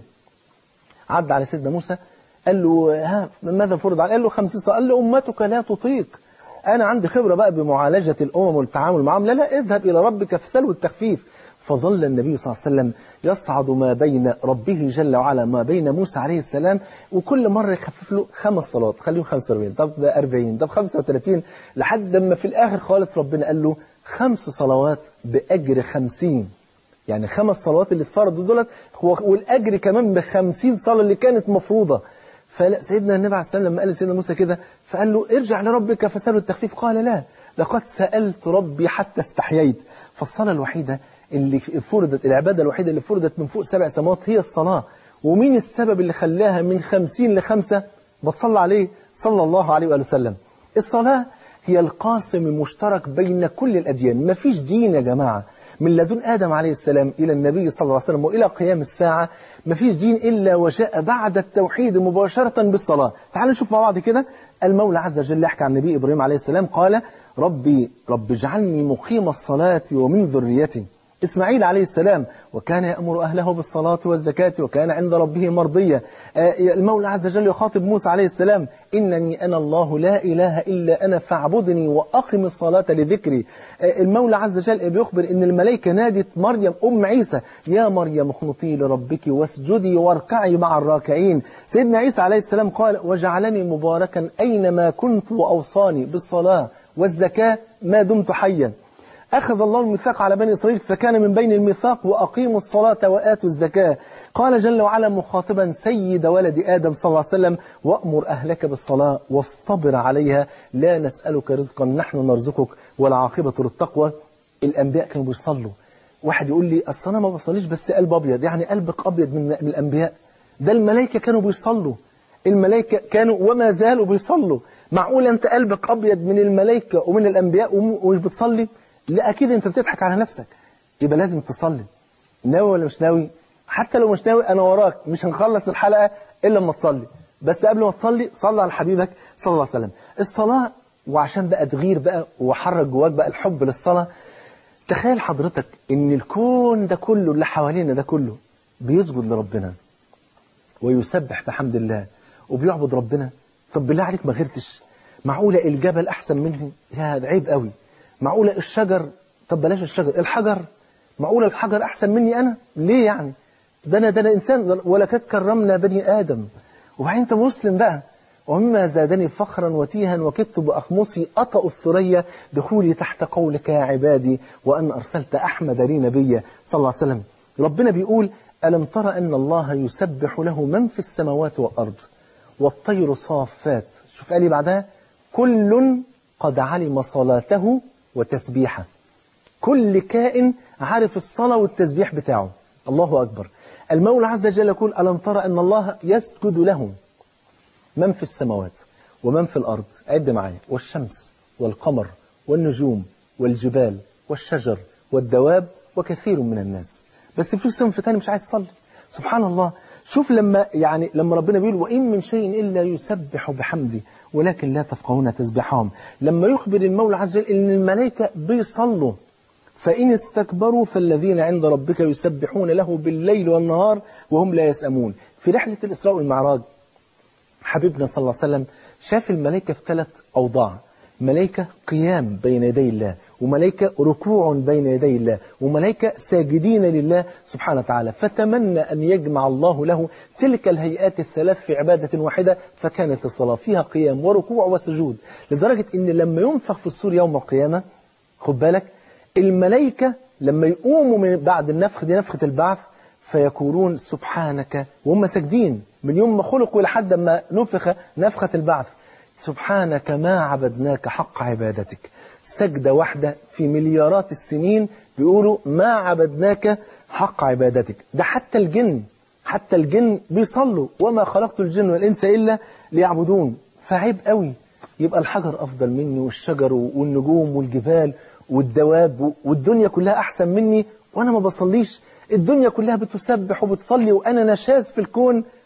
عدى على سيدنا موسى قال له ها ماذا فرض عليه قال له 50 صلاة قال له أمتك لا تطيق أنا عندي خبرة بقى بمعالجة الأمم والتعامل معهم لا لا اذهب إلى ربك فسله التخفيف فظل النبي صلى الله عليه وسلم يصعد ما بين ربه جل وعلا ما بين موسى عليه السلام وكل مرة يخفف له خمس صلوات خليهم 45 طب 40 طب 35 لحد ما في الآخر خالص ربنا قال له خمس صلوات بأجر 50 يعني خمس صلوات اللي اتفرضوا دولت والأجر كمان ب 50 صلاة اللي كانت مفروضة فسيدنا النبي عليه السلام لما قال لسيدنا موسى كده فقال له ارجع لربك فسأله التخفيف قال لا لقد سألت ربي حتى استحييت فالصلاة الوحيدة اللي فرضت العبادة الوحيدة اللي فرضت من فوق سبع سماوات هي الصلاة ومين السبب اللي خلاها من خمسين لخمسة بتصلى عليه صلى الله عليه وآله وسلم الصلاة هي القاسم المشترك بين كل الأديان ما فيش دين يا جماعة من لدن آدم عليه السلام إلى النبي صلى الله عليه وسلم وإلى قيام الساعة ما فيش دين إلا وجاء بعد التوحيد مباشرة بالصلاة تعالوا نشوف مع بعض كده المولى عز وجل يحكي عن النبي إبراهيم عليه السلام قال ربي رب اجعلني مقيم الصلاة ومن ذريتي إسماعيل عليه السلام وكان يأمر أهله بالصلاة والزكاة وكان عند ربه مرضية المولى عز وجل يخاطب موسى عليه السلام إنني أنا الله لا إله إلا أنا فاعبدني وأقم الصلاة لذكري المولى عز وجل بيخبر إن الملائكة نادت مريم أم عيسى يا مريم اخنطي لربك واسجدي واركعي مع الراكعين سيدنا عيسى عليه السلام قال وجعلني مباركا أينما كنت وأوصاني بالصلاة والزكاة ما دمت حيا أخذ الله الميثاق على بني إسرائيل فكان من بين الميثاق وأقيموا الصلاة وآتوا الزكاة قال جل وعلا مخاطبا سيد ولد آدم صلى الله عليه وسلم وأمر أهلك بالصلاة واصطبر عليها لا نسألك رزقا نحن نرزقك والعاقبة للتقوى الأنبياء كانوا بيصلوا واحد يقول لي أصل أنا ما بصليش بس قلب أبيض يعني قلبك أبيض من, من الأنبياء ده الملائكة كانوا بيصلوا الملائكة كانوا وما زالوا بيصلوا معقول أنت قلبك أبيض من الملائكة ومن الأنبياء ومش بتصلي لا أكيد أنت بتضحك على نفسك يبقى لازم تصلي ناوي ولا مش ناوي حتى لو مش ناوي أنا وراك مش هنخلص الحلقة إلا لما تصلي بس قبل ما تصلي صلي على حبيبك صلى الله عليه وسلم الصلاة وعشان بقى تغير بقى وحرك جواك بقى الحب للصلاة تخيل حضرتك ان الكون ده كله اللي حوالينا ده كله بيسجد لربنا ويسبح بحمد الله وبيعبد ربنا طب بالله عليك ما غيرتش معقولة الجبل أحسن مني يا ده عيب قوي معقولة الشجر طب بلاش الشجر الحجر معقولة الحجر أحسن مني أنا ليه يعني ده أنا ده أنا إنسان ولقد كرمنا بني آدم وبعدين أنت مسلم بقى ومما زادني فخرا وتيها وكدت بأخمصي أطأ الثريا دخولي تحت قولك يا عبادي وأن أرسلت أحمد لي نبيا صلى الله عليه وسلم ربنا بيقول ألم ترى أن الله يسبح له من في السماوات والأرض والطير صافات شوف قال لي بعدها كل قد علم صلاته وتسبيحه كل كائن عارف الصلاة والتسبيح بتاعه الله أكبر المولى عز وجل يقول ألم ترى أن الله يسجد له من في السماوات ومن في الأرض عد معايا والشمس والقمر والنجوم والجبال والشجر والدواب وكثير من الناس بس في صنف تاني مش عايز تصلي سبحان الله شوف لما يعني لما ربنا بيقول وإن من شيء إلا يسبح بحمدي ولكن لا تفقهون تسبحهم لما يخبر المولى عز وجل إن الملائكة بيصلوا فإن استكبروا فالذين عند ربك يسبحون له بالليل والنهار وهم لا يسأمون في رحلة الإسراء والمعراج حبيبنا صلى الله عليه وسلم شاف الملائكة في ثلاث أوضاع ملائكة قيام بين يدي الله وملائكة ركوع بين يدي الله وملائكة ساجدين لله سبحانه وتعالى فتمنى أن يجمع الله له تلك الهيئات الثلاث في عبادة واحدة فكانت الصلاة فيها قيام وركوع وسجود لدرجة أن لما ينفخ في الصور يوم القيامة خد بالك الملائكة لما يقوموا من بعد النفخ دي نفخة البعث فيقولون سبحانك وهم ساجدين من يوم ما خلقوا لحد ما نفخ نفخة البعث سبحانك ما عبدناك حق عبادتك سجدة واحدة في مليارات السنين بيقولوا ما عبدناك حق عبادتك ده حتى الجن حتى الجن بيصلوا وما خلقت الجن والإنس إلا ليعبدون فعيب قوي يبقى الحجر أفضل مني والشجر والنجوم والجبال والدواب والدنيا كلها أحسن مني وأنا ما بصليش الدنيا كلها بتسبح وبتصلي وأنا نشاز في الكون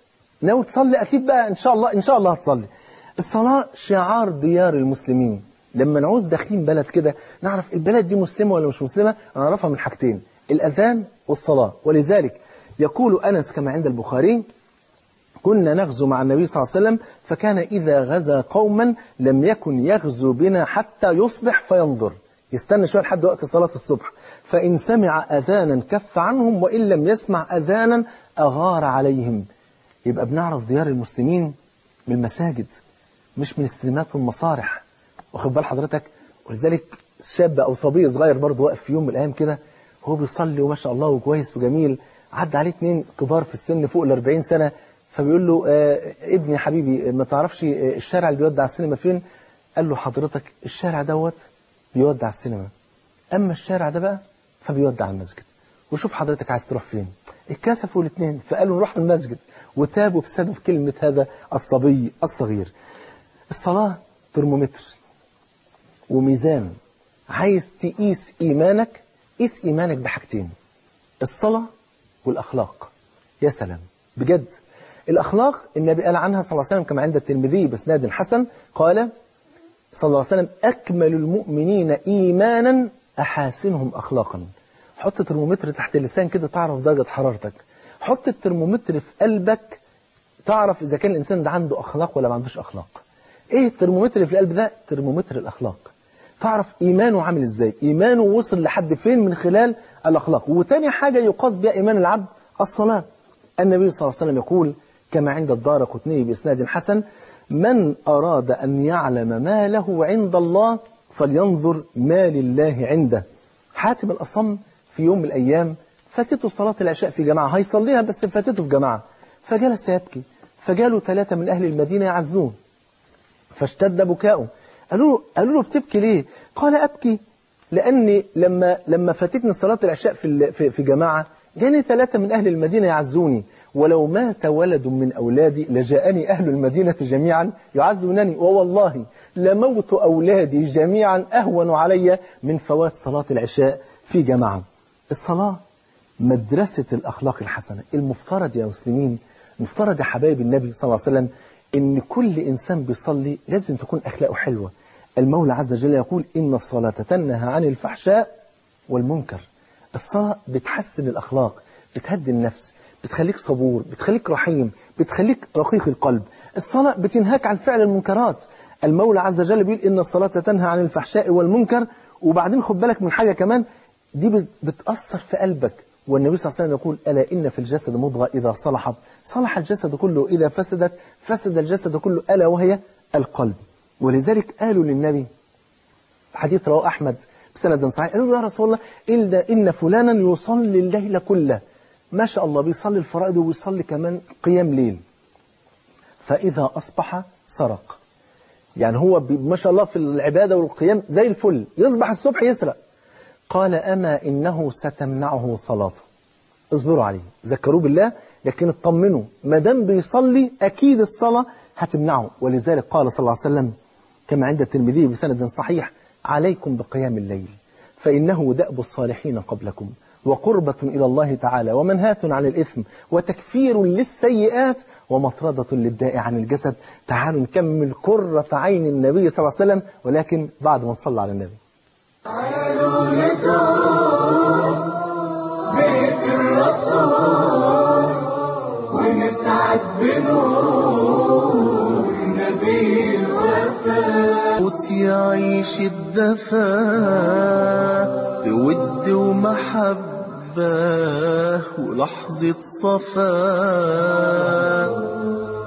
ناوي تصلي أكيد بقى إن شاء الله إن شاء الله هتصلي الصلاة شعار ديار المسلمين لما نعوز داخلين بلد كده نعرف البلد دي مسلمة ولا مش مسلمة نعرفها من حاجتين الأذان والصلاة ولذلك يقول أنس كما عند البخاري كنا نغزو مع النبي صلى الله عليه وسلم فكان إذا غزا قوما لم يكن يغزو بنا حتى يصبح فينظر يستنى شوية لحد وقت صلاة الصبح فإن سمع أذانا كف عنهم وإن لم يسمع أذانا أغار عليهم يبقى بنعرف ديار المسلمين من المساجد مش من السينمات والمسارح واخد بال حضرتك ولذلك شاب أو صبي صغير برضه واقف في يوم من الأيام كده هو بيصلي وما شاء الله وكويس وجميل عدى عليه اتنين كبار في السن فوق ال 40 سنة فبيقول له آه ابني حبيبي ما تعرفش آه الشارع اللي بيودع السينما فين قال له حضرتك الشارع دوت بيودع السينما أما الشارع ده بقى فبيودع المسجد وشوف حضرتك عايز تروح فين اتكسفوا الاثنين فقالوا نروح المسجد وتابوا بسبب كلمة هذا الصبي الصغير الصلاة ترمومتر وميزان عايز تقيس إيمانك قيس إيمانك بحاجتين الصلاة والأخلاق يا سلام بجد الأخلاق النبي قال عنها صلى الله عليه وسلم كما عند الترمذي بسناد حسن قال صلى الله عليه وسلم أكمل المؤمنين إيمانا أحاسنهم أخلاقا حط الترمومتر تحت اللسان كده تعرف درجة حرارتك حط الترمومتر في قلبك تعرف إذا كان الإنسان ده عنده أخلاق ولا ما عندوش أخلاق إيه الترمومتر اللي في القلب ده ترمومتر الأخلاق تعرف إيمانه عامل إزاي إيمانه وصل لحد فين من خلال الأخلاق وتاني حاجة يقاس بها إيمان العبد الصلاة النبي صلى الله عليه وسلم يقول كما عند الدار قطني بإسناد حسن من أراد أن يعلم ما له عند الله فلينظر ما لله عنده حاتم الأصم في يوم من الأيام فاتته صلاة العشاء في جماعة هيصليها بس فاتته في جماعة فجلس يبكي فجاله ثلاثة من أهل المدينة يعزون فاشتد بكاؤه قالوا له, قالوا له بتبكي ليه قال أبكي لأني لما لما فاتتني صلاة العشاء في في, في جماعة جاني ثلاثة من أهل المدينة يعزوني ولو مات ولد من أولادي لجاءني أهل المدينة جميعا يعزونني ووالله لموت أولادي جميعا أهون علي من فوات صلاة العشاء في جماعة الصلاة مدرسة الأخلاق الحسنة المفترض يا مسلمين مفترض يا حبايب النبي صلى الله عليه وسلم إن كل إنسان بيصلي لازم تكون أخلاقه حلوة المولى عز وجل يقول إن الصلاة تنهى عن الفحشاء والمنكر الصلاة بتحسن الأخلاق بتهدي النفس بتخليك صبور بتخليك رحيم بتخليك رقيق القلب الصلاة بتنهاك عن فعل المنكرات المولى عز وجل بيقول إن الصلاة تنهى عن الفحشاء والمنكر وبعدين خد بالك من حاجة كمان دي بتأثر في قلبك والنبي صلى الله عليه وسلم يقول ألا إن في الجسد مضغة إذا صلحت صلح الجسد كله إذا فسدت فسد الجسد كله ألا وهي القلب ولذلك قالوا للنبي حديث رواه أحمد بسند صحيح قالوا له يا رسول الله إلا إن فلانا يصلي الليل كله ما شاء الله بيصلي الفرائض وبيصلي كمان قيام ليل فإذا أصبح سرق يعني هو ما شاء الله في العبادة والقيام زي الفل يصبح الصبح يسرق قال أما إنه ستمنعه صلاته اصبروا عليه ذكروه بالله لكن اطمنوا ما دام بيصلي أكيد الصلاة هتمنعه ولذلك قال صلى الله عليه وسلم كما عند الترمذي بسند صحيح عليكم بقيام الليل فإنه دأب الصالحين قبلكم وقربة إلى الله تعالى ومنهاة عن الإثم وتكفير للسيئات ومطردة للداء عن الجسد تعالوا نكمل قرة عين النبي صلى الله عليه وسلم ولكن بعد ما نصلى على النبي تعالوا نزور بيت الرسول ونسعد بنور نبي الوفاء موت يعيش الدفا بود ومحبة ولحظة صفا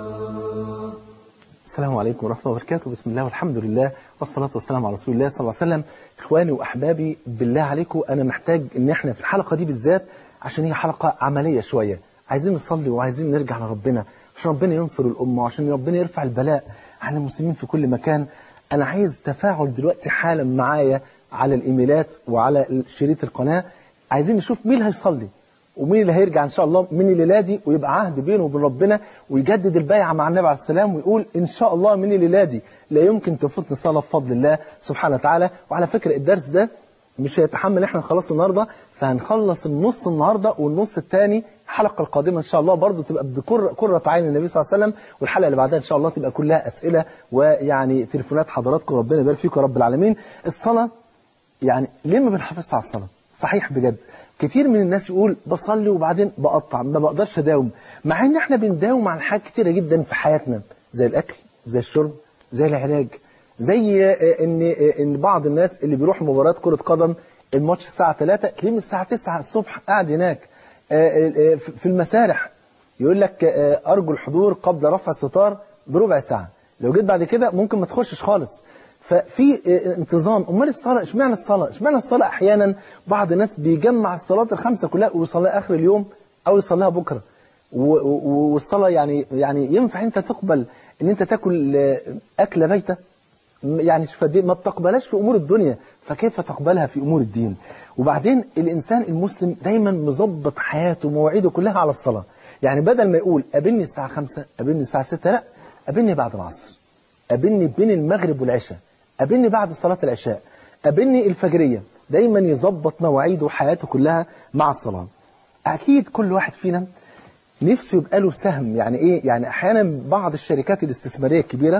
السلام عليكم ورحمة الله وبركاته بسم الله والحمد لله والصلاة والسلام على رسول الله صلى الله عليه وسلم إخواني وأحبابي بالله عليكم أنا محتاج إن إحنا في الحلقة دي بالذات عشان هي حلقة عملية شوية عايزين نصلي وعايزين نرجع لربنا عشان ربنا ينصر الأمة وعشان ربنا يرفع البلاء عن المسلمين في كل مكان أنا عايز تفاعل دلوقتي حالا معايا على الإيميلات وعلى شريط القناة عايزين نشوف مين اللي هيصلي ومين اللي هيرجع إن شاء الله من الليلة دي ويبقى عهد بينه وبين ربنا ويجدد البيعة مع النبي عليه السلام ويقول إن شاء الله من الليلة دي لا يمكن تفوتني صلاة بفضل الله سبحانه وتعالى وعلى فكرة الدرس ده مش هيتحمل احنا نخلص النهارده فهنخلص النص النهارده والنص الثاني الحلقه القادمه ان شاء الله برضو تبقى بكر كره عين النبي صلى الله عليه وسلم والحلقه اللي بعدها ان شاء الله تبقى كلها اسئله ويعني تليفونات حضراتكم ربنا يبارك فيكم يا رب العالمين الصلاه يعني ليه ما بنحافظش على الصلاه صحيح بجد كتير من الناس يقول بصلي وبعدين بقطع ما بقدرش اداوم مع ان احنا بنداوم على حاجات كتيره جدا في حياتنا زي الاكل زي الشرب زي العلاج زي آه، ان آه، ان بعض الناس اللي بيروح مباراه كره قدم الماتش الساعه 3 تلاقيه من الساعه 9 الصبح قاعد هناك آه، آه، في في المسارح يقول لك آه، ارجو الحضور قبل رفع الستار بربع ساعه لو جيت بعد كده ممكن ما تخشش خالص ففي آه، انتظام امال الصلاه اشمعنى الصلاه اشمعنى الصلاه احيانا بعض الناس بيجمع الصلاه الخمسه كلها ويصليها اخر اليوم او يصليها بكره و- و- والصلاه يعني يعني ينفع انت تقبل ان انت تاكل آه، اكله بيته يعني شوف قد إيه ما بتقبلهاش في امور الدنيا فكيف تقبلها في امور الدين وبعدين الانسان المسلم دايما مظبط حياته ومواعيده كلها على الصلاه يعني بدل ما يقول قابلني الساعه 5 قابلني الساعه 6 لا قابلني بعد العصر قابلني بين المغرب والعشاء قابلني بعد صلاه العشاء قابلني الفجريه دايما يظبط مواعيده وحياته كلها مع الصلاه اكيد كل واحد فينا نفسه يبقى له سهم يعني ايه يعني احيانا بعض الشركات الاستثماريه الكبيره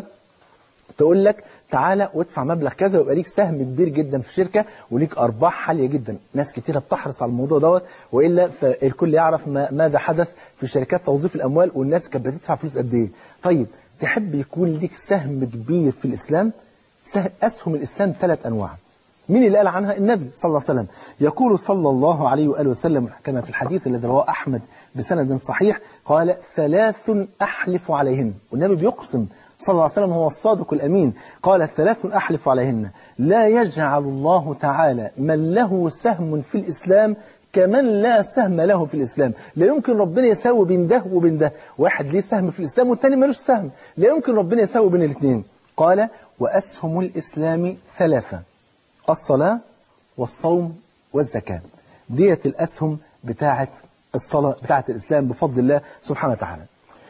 تقول لك تعالى وادفع مبلغ كذا ويبقى ليك سهم كبير جدا في الشركه وليك ارباح عاليه جدا ناس كتيره بتحرص على الموضوع دوت والا فالكل يعرف ما ماذا حدث في شركات توظيف الاموال والناس كانت بتدفع فلوس قد ايه طيب تحب يكون ليك سهم كبير في الاسلام سه- اسهم الاسلام ثلاث انواع مين اللي قال عنها النبي صلى الله عليه وسلم يقول صلى الله عليه وآله وسلم كما في الحديث الذي رواه أحمد بسند صحيح قال ثلاث أحلف عليهن والنبي بيقسم صلى الله عليه وسلم هو الصادق الأمين قال ثلاث أحلف عليهن لا يجعل الله تعالى من له سهم في الإسلام كمن لا سهم له في الإسلام لا يمكن ربنا يساوي بين ده وبين ده واحد ليه سهم في الإسلام والتاني ملوش سهم لا يمكن ربنا يساوي بين الاثنين قال وأسهم الإسلام ثلاثة الصلاة والصوم والزكاة ديت الأسهم بتاعة الصلاة بتاعة الإسلام بفضل الله سبحانه وتعالى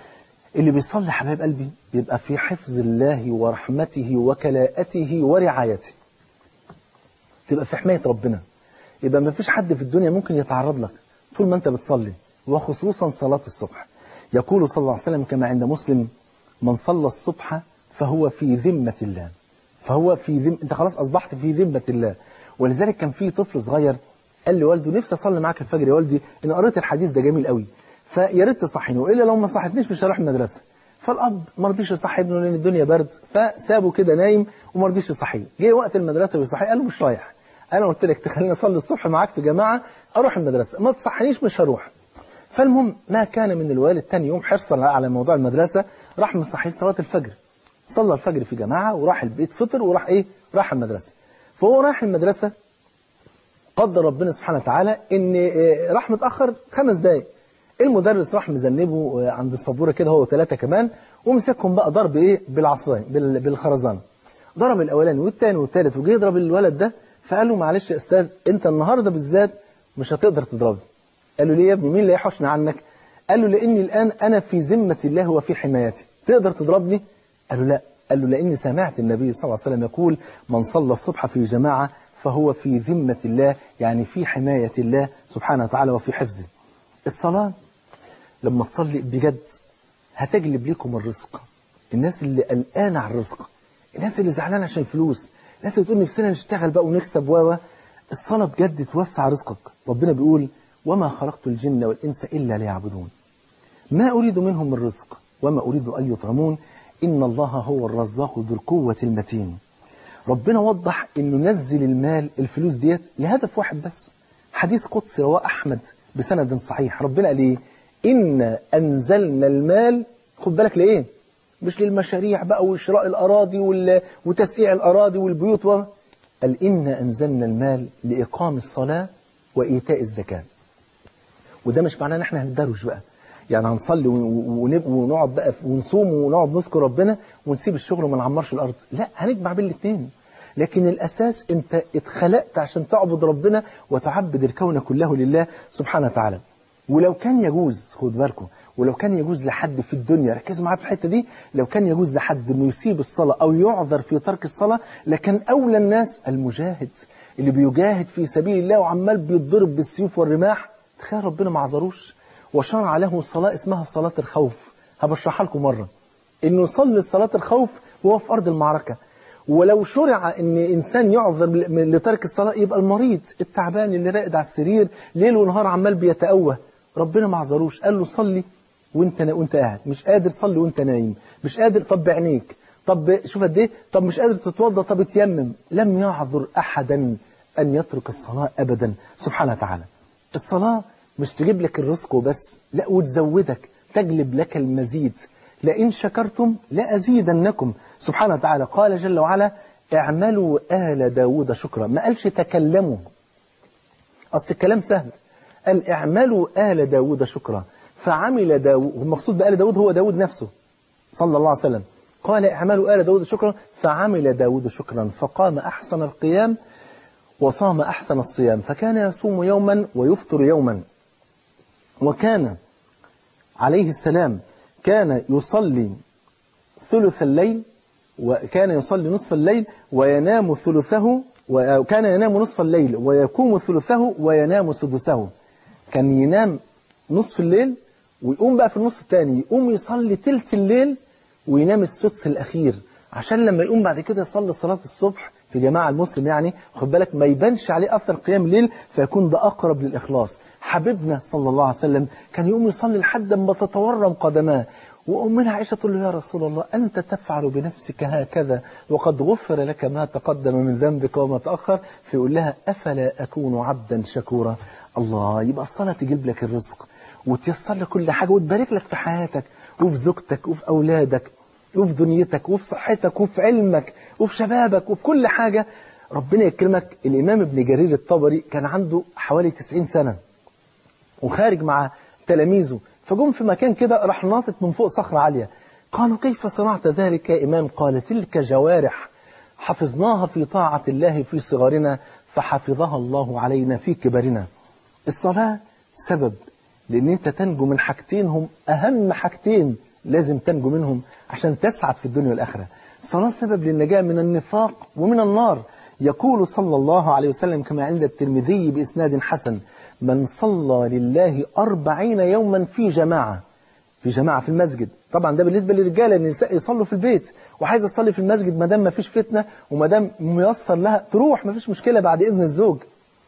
اللي بيصلي حبايب قلبي بيبقى في حفظ الله ورحمته وكلاءته ورعايته تبقى في حماية ربنا يبقى ما فيش حد في الدنيا ممكن يتعرض لك طول ما انت بتصلي وخصوصا صلاة الصبح يقول صلى الله عليه وسلم كما عند مسلم من صلى الصبح فهو في ذمة الله فهو في ذم انت خلاص اصبحت في ذمة الله ولذلك كان في طفل صغير قال لوالده نفسي اصلي معاك الفجر يا والدي ان قريت الحديث ده جميل قوي فيا ريت تصحيني والا لو ما صحتنيش مش هروح المدرسه فالاب ما رضيش يصحي ابنه لان الدنيا برد فسابه كده نايم وما رضيش يصحيه جه وقت المدرسه ويصحيه قال له مش رايح انا قلت لك تخليني اصلي الصبح معاك في جماعه اروح المدرسه ما تصحنيش مش هروح فالمهم ما كان من الوالد تاني يوم حرصا على موضوع المدرسه راح مصحيه صلاه الفجر صلى الفجر في جماعه وراح البيت فطر وراح ايه راح المدرسه فهو راح المدرسه قدر ربنا سبحانه وتعالى ان آه، راح متاخر خمس دقايق المدرس راح مذنبه آه، عند السبوره كده هو وثلاثه كمان ومسكهم بقى ضرب ايه بالعصايه بال- بالخرزانه ضرب الاولاني والثاني والثالث وجه يضرب الولد ده فقال له معلش يا استاذ انت النهارده بالذات مش هتقدر تضربني قال له ليه يا ابني مين اللي يحوشني عنك قال له لاني الان انا في ذمه الله وفي حمايتي تقدر تضربني قال له لا قال له لاني سمعت النبي صلى الله عليه وسلم يقول من صلى الصبح في جماعه فهو في ذمه الله يعني في حمايه الله سبحانه وتعالى وفي حفظه الصلاه لما تصلي بجد هتجلب لكم الرزق الناس اللي قلقانه على الرزق الناس اللي زعلانه عشان الفلوس الناس اللي بتقول نفسنا نشتغل بقى ونكسب و الصلاه بجد توسع رزقك ربنا بيقول وما خلقت الجن والانس الا ليعبدون ما اريد منهم من رزق وما اريد ان يطعمون ان الله هو الرزاق ذو القوه المتين ربنا وضح انه نزل المال الفلوس ديت لهدف واحد بس حديث قدسي رواه احمد بسند صحيح ربنا قال ايه ان انزلنا المال خد بالك لايه مش للمشاريع بقى وشراء الاراضي وال... وتسييع الاراضي والبيوت و... قال ان انزلنا المال لاقام الصلاه وايتاء الزكاه وده مش معناه ان احنا هندروش بقى يعني هنصلي ون- ونب- ونقعد بقى ونصوم ونقعد نذكر ربنا ونسيب الشغل وما نعمرش الارض لا هنجمع بين الاثنين لكن الاساس انت اتخلقت عشان تعبد ربنا وتعبد الكون كله لله سبحانه وتعالى ولو كان يجوز خد بالكم ولو كان يجوز لحد في الدنيا ركزوا معايا في الحته دي لو كان يجوز لحد انه يسيب الصلاه او يعذر في ترك الصلاه لكان اولى الناس المجاهد اللي بيجاهد في سبيل الله وعمال بيتضرب بالسيوف والرماح تخيل ربنا ما عذروش وشرع له صلاة اسمها صلاة الخوف هبشرحها لكم مرة انه يصلي صلاة الخوف وهو في ارض المعركة ولو شرع ان انسان يعذر لترك الصلاة يبقى المريض التعبان اللي راقد على السرير ليل ونهار عمال بيتأوه ربنا ما عذروش قال له صلي وانت وانت قاعد مش قادر صلي وانت نايم مش قادر طب عينيك طب شوف قد ايه طب مش قادر تتوضى طب اتيمم لم يعذر احدا ان يترك الصلاة ابدا سبحانه وتعالى الصلاة مش تجيب لك الرزق وبس لا وتزودك تجلب لك المزيد لئن شكرتم لأزيدنكم سبحانه وتعالى قال جل وعلا اعملوا آل داود شكرا ما قالش تكلموا أصل الكلام سهل قال اعملوا آل داود شكرا فعمل داود والمقصود بآل داود هو داود نفسه صلى الله عليه وسلم قال اعملوا آل داود شكرا فعمل داود شكرا فقام أحسن القيام وصام أحسن الصيام فكان يصوم يوما ويفطر يوما وكان عليه السلام كان يصلي ثلث الليل وكان يصلي نصف الليل وينام ثلثه وكان ينام نصف الليل ويقوم ثلثه وينام سدسه كان ينام نصف الليل ويقوم بقى في النص الثاني يقوم يصلي تلت الليل وينام السدس الأخير عشان لما يقوم بعد كده يصلي صلاة الصبح في جماعة المسلم يعني خد بالك ما يبانش عليه أثر قيام الليل فيكون ده أقرب للإخلاص حبيبنا صلى الله عليه وسلم كان يقوم يصلي لحد ما تتورم قدماه وأمنا عائشة تقول له يا رسول الله أنت تفعل بنفسك هكذا وقد غفر لك ما تقدم من ذنبك وما تأخر فيقول لها أفلا أكون عبدا شكورا الله يبقى الصلاة تجيب لك الرزق وتيسر لك كل حاجة وتبارك لك في حياتك وفي زوجتك وفي أولادك وفي دنيتك وفي صحتك وفي علمك وفي شبابك وفي كل حاجة ربنا يكرمك الإمام ابن جرير الطبري كان عنده حوالي 90 سنة وخارج مع تلاميذه فجم في مكان كده راح ناطط من فوق صخرة عالية قالوا كيف صنعت ذلك يا إمام قال تلك جوارح حفظناها في طاعة الله في صغرنا فحفظها الله علينا في كبرنا الصلاة سبب لأن أنت تنجو من حاجتين هم أهم حاجتين لازم تنجو منهم عشان تسعد في الدنيا والآخرة الصلاة سبب للنجاة من النفاق ومن النار يقول صلى الله عليه وسلم كما عند الترمذي بإسناد حسن من صلى لله أربعين يوما في جماعة في جماعة في المسجد طبعا ده بالنسبة للرجالة ان النساء يصلوا في البيت وعايز تصلي في المسجد ما دام ما فيش فتنة وما دام ميسر لها تروح ما فيش مشكلة بعد إذن الزوج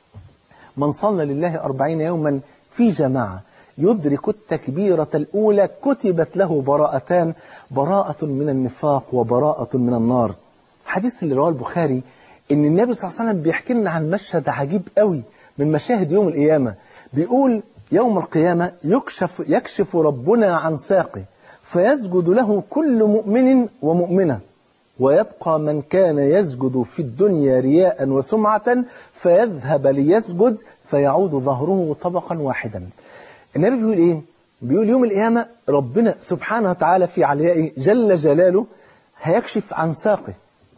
من صلى لله أربعين يوما في جماعة يدرك التكبيرة الأولى كتبت له براءتان براءة من النفاق وبراءة من النار حديث اللي رواه البخاري ان النبي صلى الله عليه وسلم بيحكي لنا عن مشهد عجيب قوي من مشاهد يوم القيامة بيقول يوم القيامة يكشف, يكشف ربنا عن ساقه فيسجد له كل مؤمن ومؤمنة ويبقى من كان يسجد في الدنيا رياء وسمعة فيذهب ليسجد فيعود ظهره طبقا واحدا النبي بيقول ايه بيقول يوم القيامة ربنا سبحانه وتعالى في عليائه جل جلاله هيكشف عن ساقه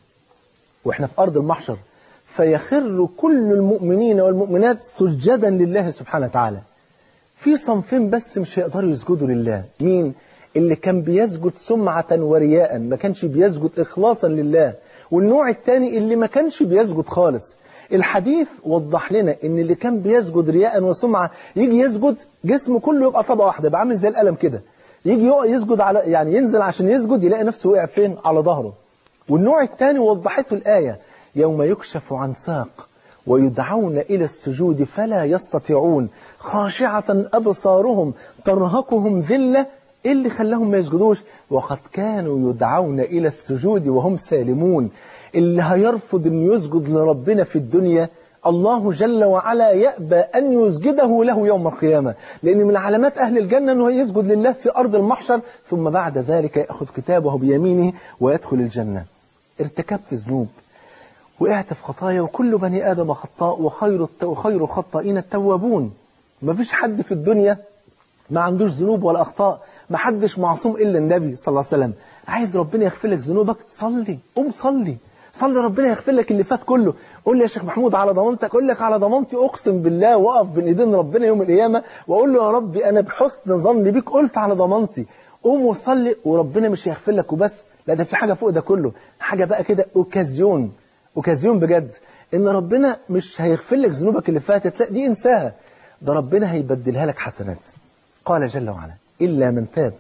واحنا في أرض المحشر فيخر كل المؤمنين والمؤمنات سجدا لله سبحانه وتعالى في صنفين بس مش هيقدروا يسجدوا لله مين اللي كان بيسجد سمعة ورياء ما كانش بيسجد إخلاصا لله والنوع الثاني اللي ما كانش بيسجد خالص الحديث وضح لنا ان اللي كان بيسجد رياء وسمعة يجي يسجد جسمه كله يبقى طبقة واحدة يبقى عامل زي القلم كده يجي يسجد على يعني ينزل عشان يسجد يلاقي نفسه وقع فين على ظهره والنوع الثاني وضحته الآية يوم يكشف عن ساق ويدعون إلى السجود فلا يستطيعون خاشعة أبصارهم ترهقهم ذلة إيه اللي خلاهم ما يسجدوش وقد كانوا يدعون إلى السجود وهم سالمون اللي هيرفض أن يسجد لربنا في الدنيا الله جل وعلا يأبى أن يسجده له يوم القيامة لأن من علامات أهل الجنة أنه يسجد لله في أرض المحشر ثم بعد ذلك يأخذ كتابه بيمينه ويدخل الجنة ارتكبت ذنوب وقعت في خطايا وكل بني آدم خطاء وخير وخير الخطائين التوابون ما فيش حد في الدنيا ما عندوش ذنوب ولا أخطاء ما حدش معصوم إلا النبي صلى الله عليه وسلم عايز ربنا يغفر لك ذنوبك صلي قوم صلي صلي ربنا يغفر لك اللي فات كله قول لي يا شيخ محمود على ضمانتك اقول لك على ضمانتي اقسم بالله واقف بين ايدين ربنا يوم القيامه واقول له يا ربي انا بحسن ظني بيك قلت على ضمانتي قوم وصلي وربنا مش هيغفر لك وبس لا ده في حاجه فوق ده كله حاجه بقى كده اوكازيون اوكازيون بجد ان ربنا مش هيغفر لك ذنوبك اللي فاتت لا دي انساها ده ربنا هيبدلها لك حسنات قال جل وعلا إلا من تاب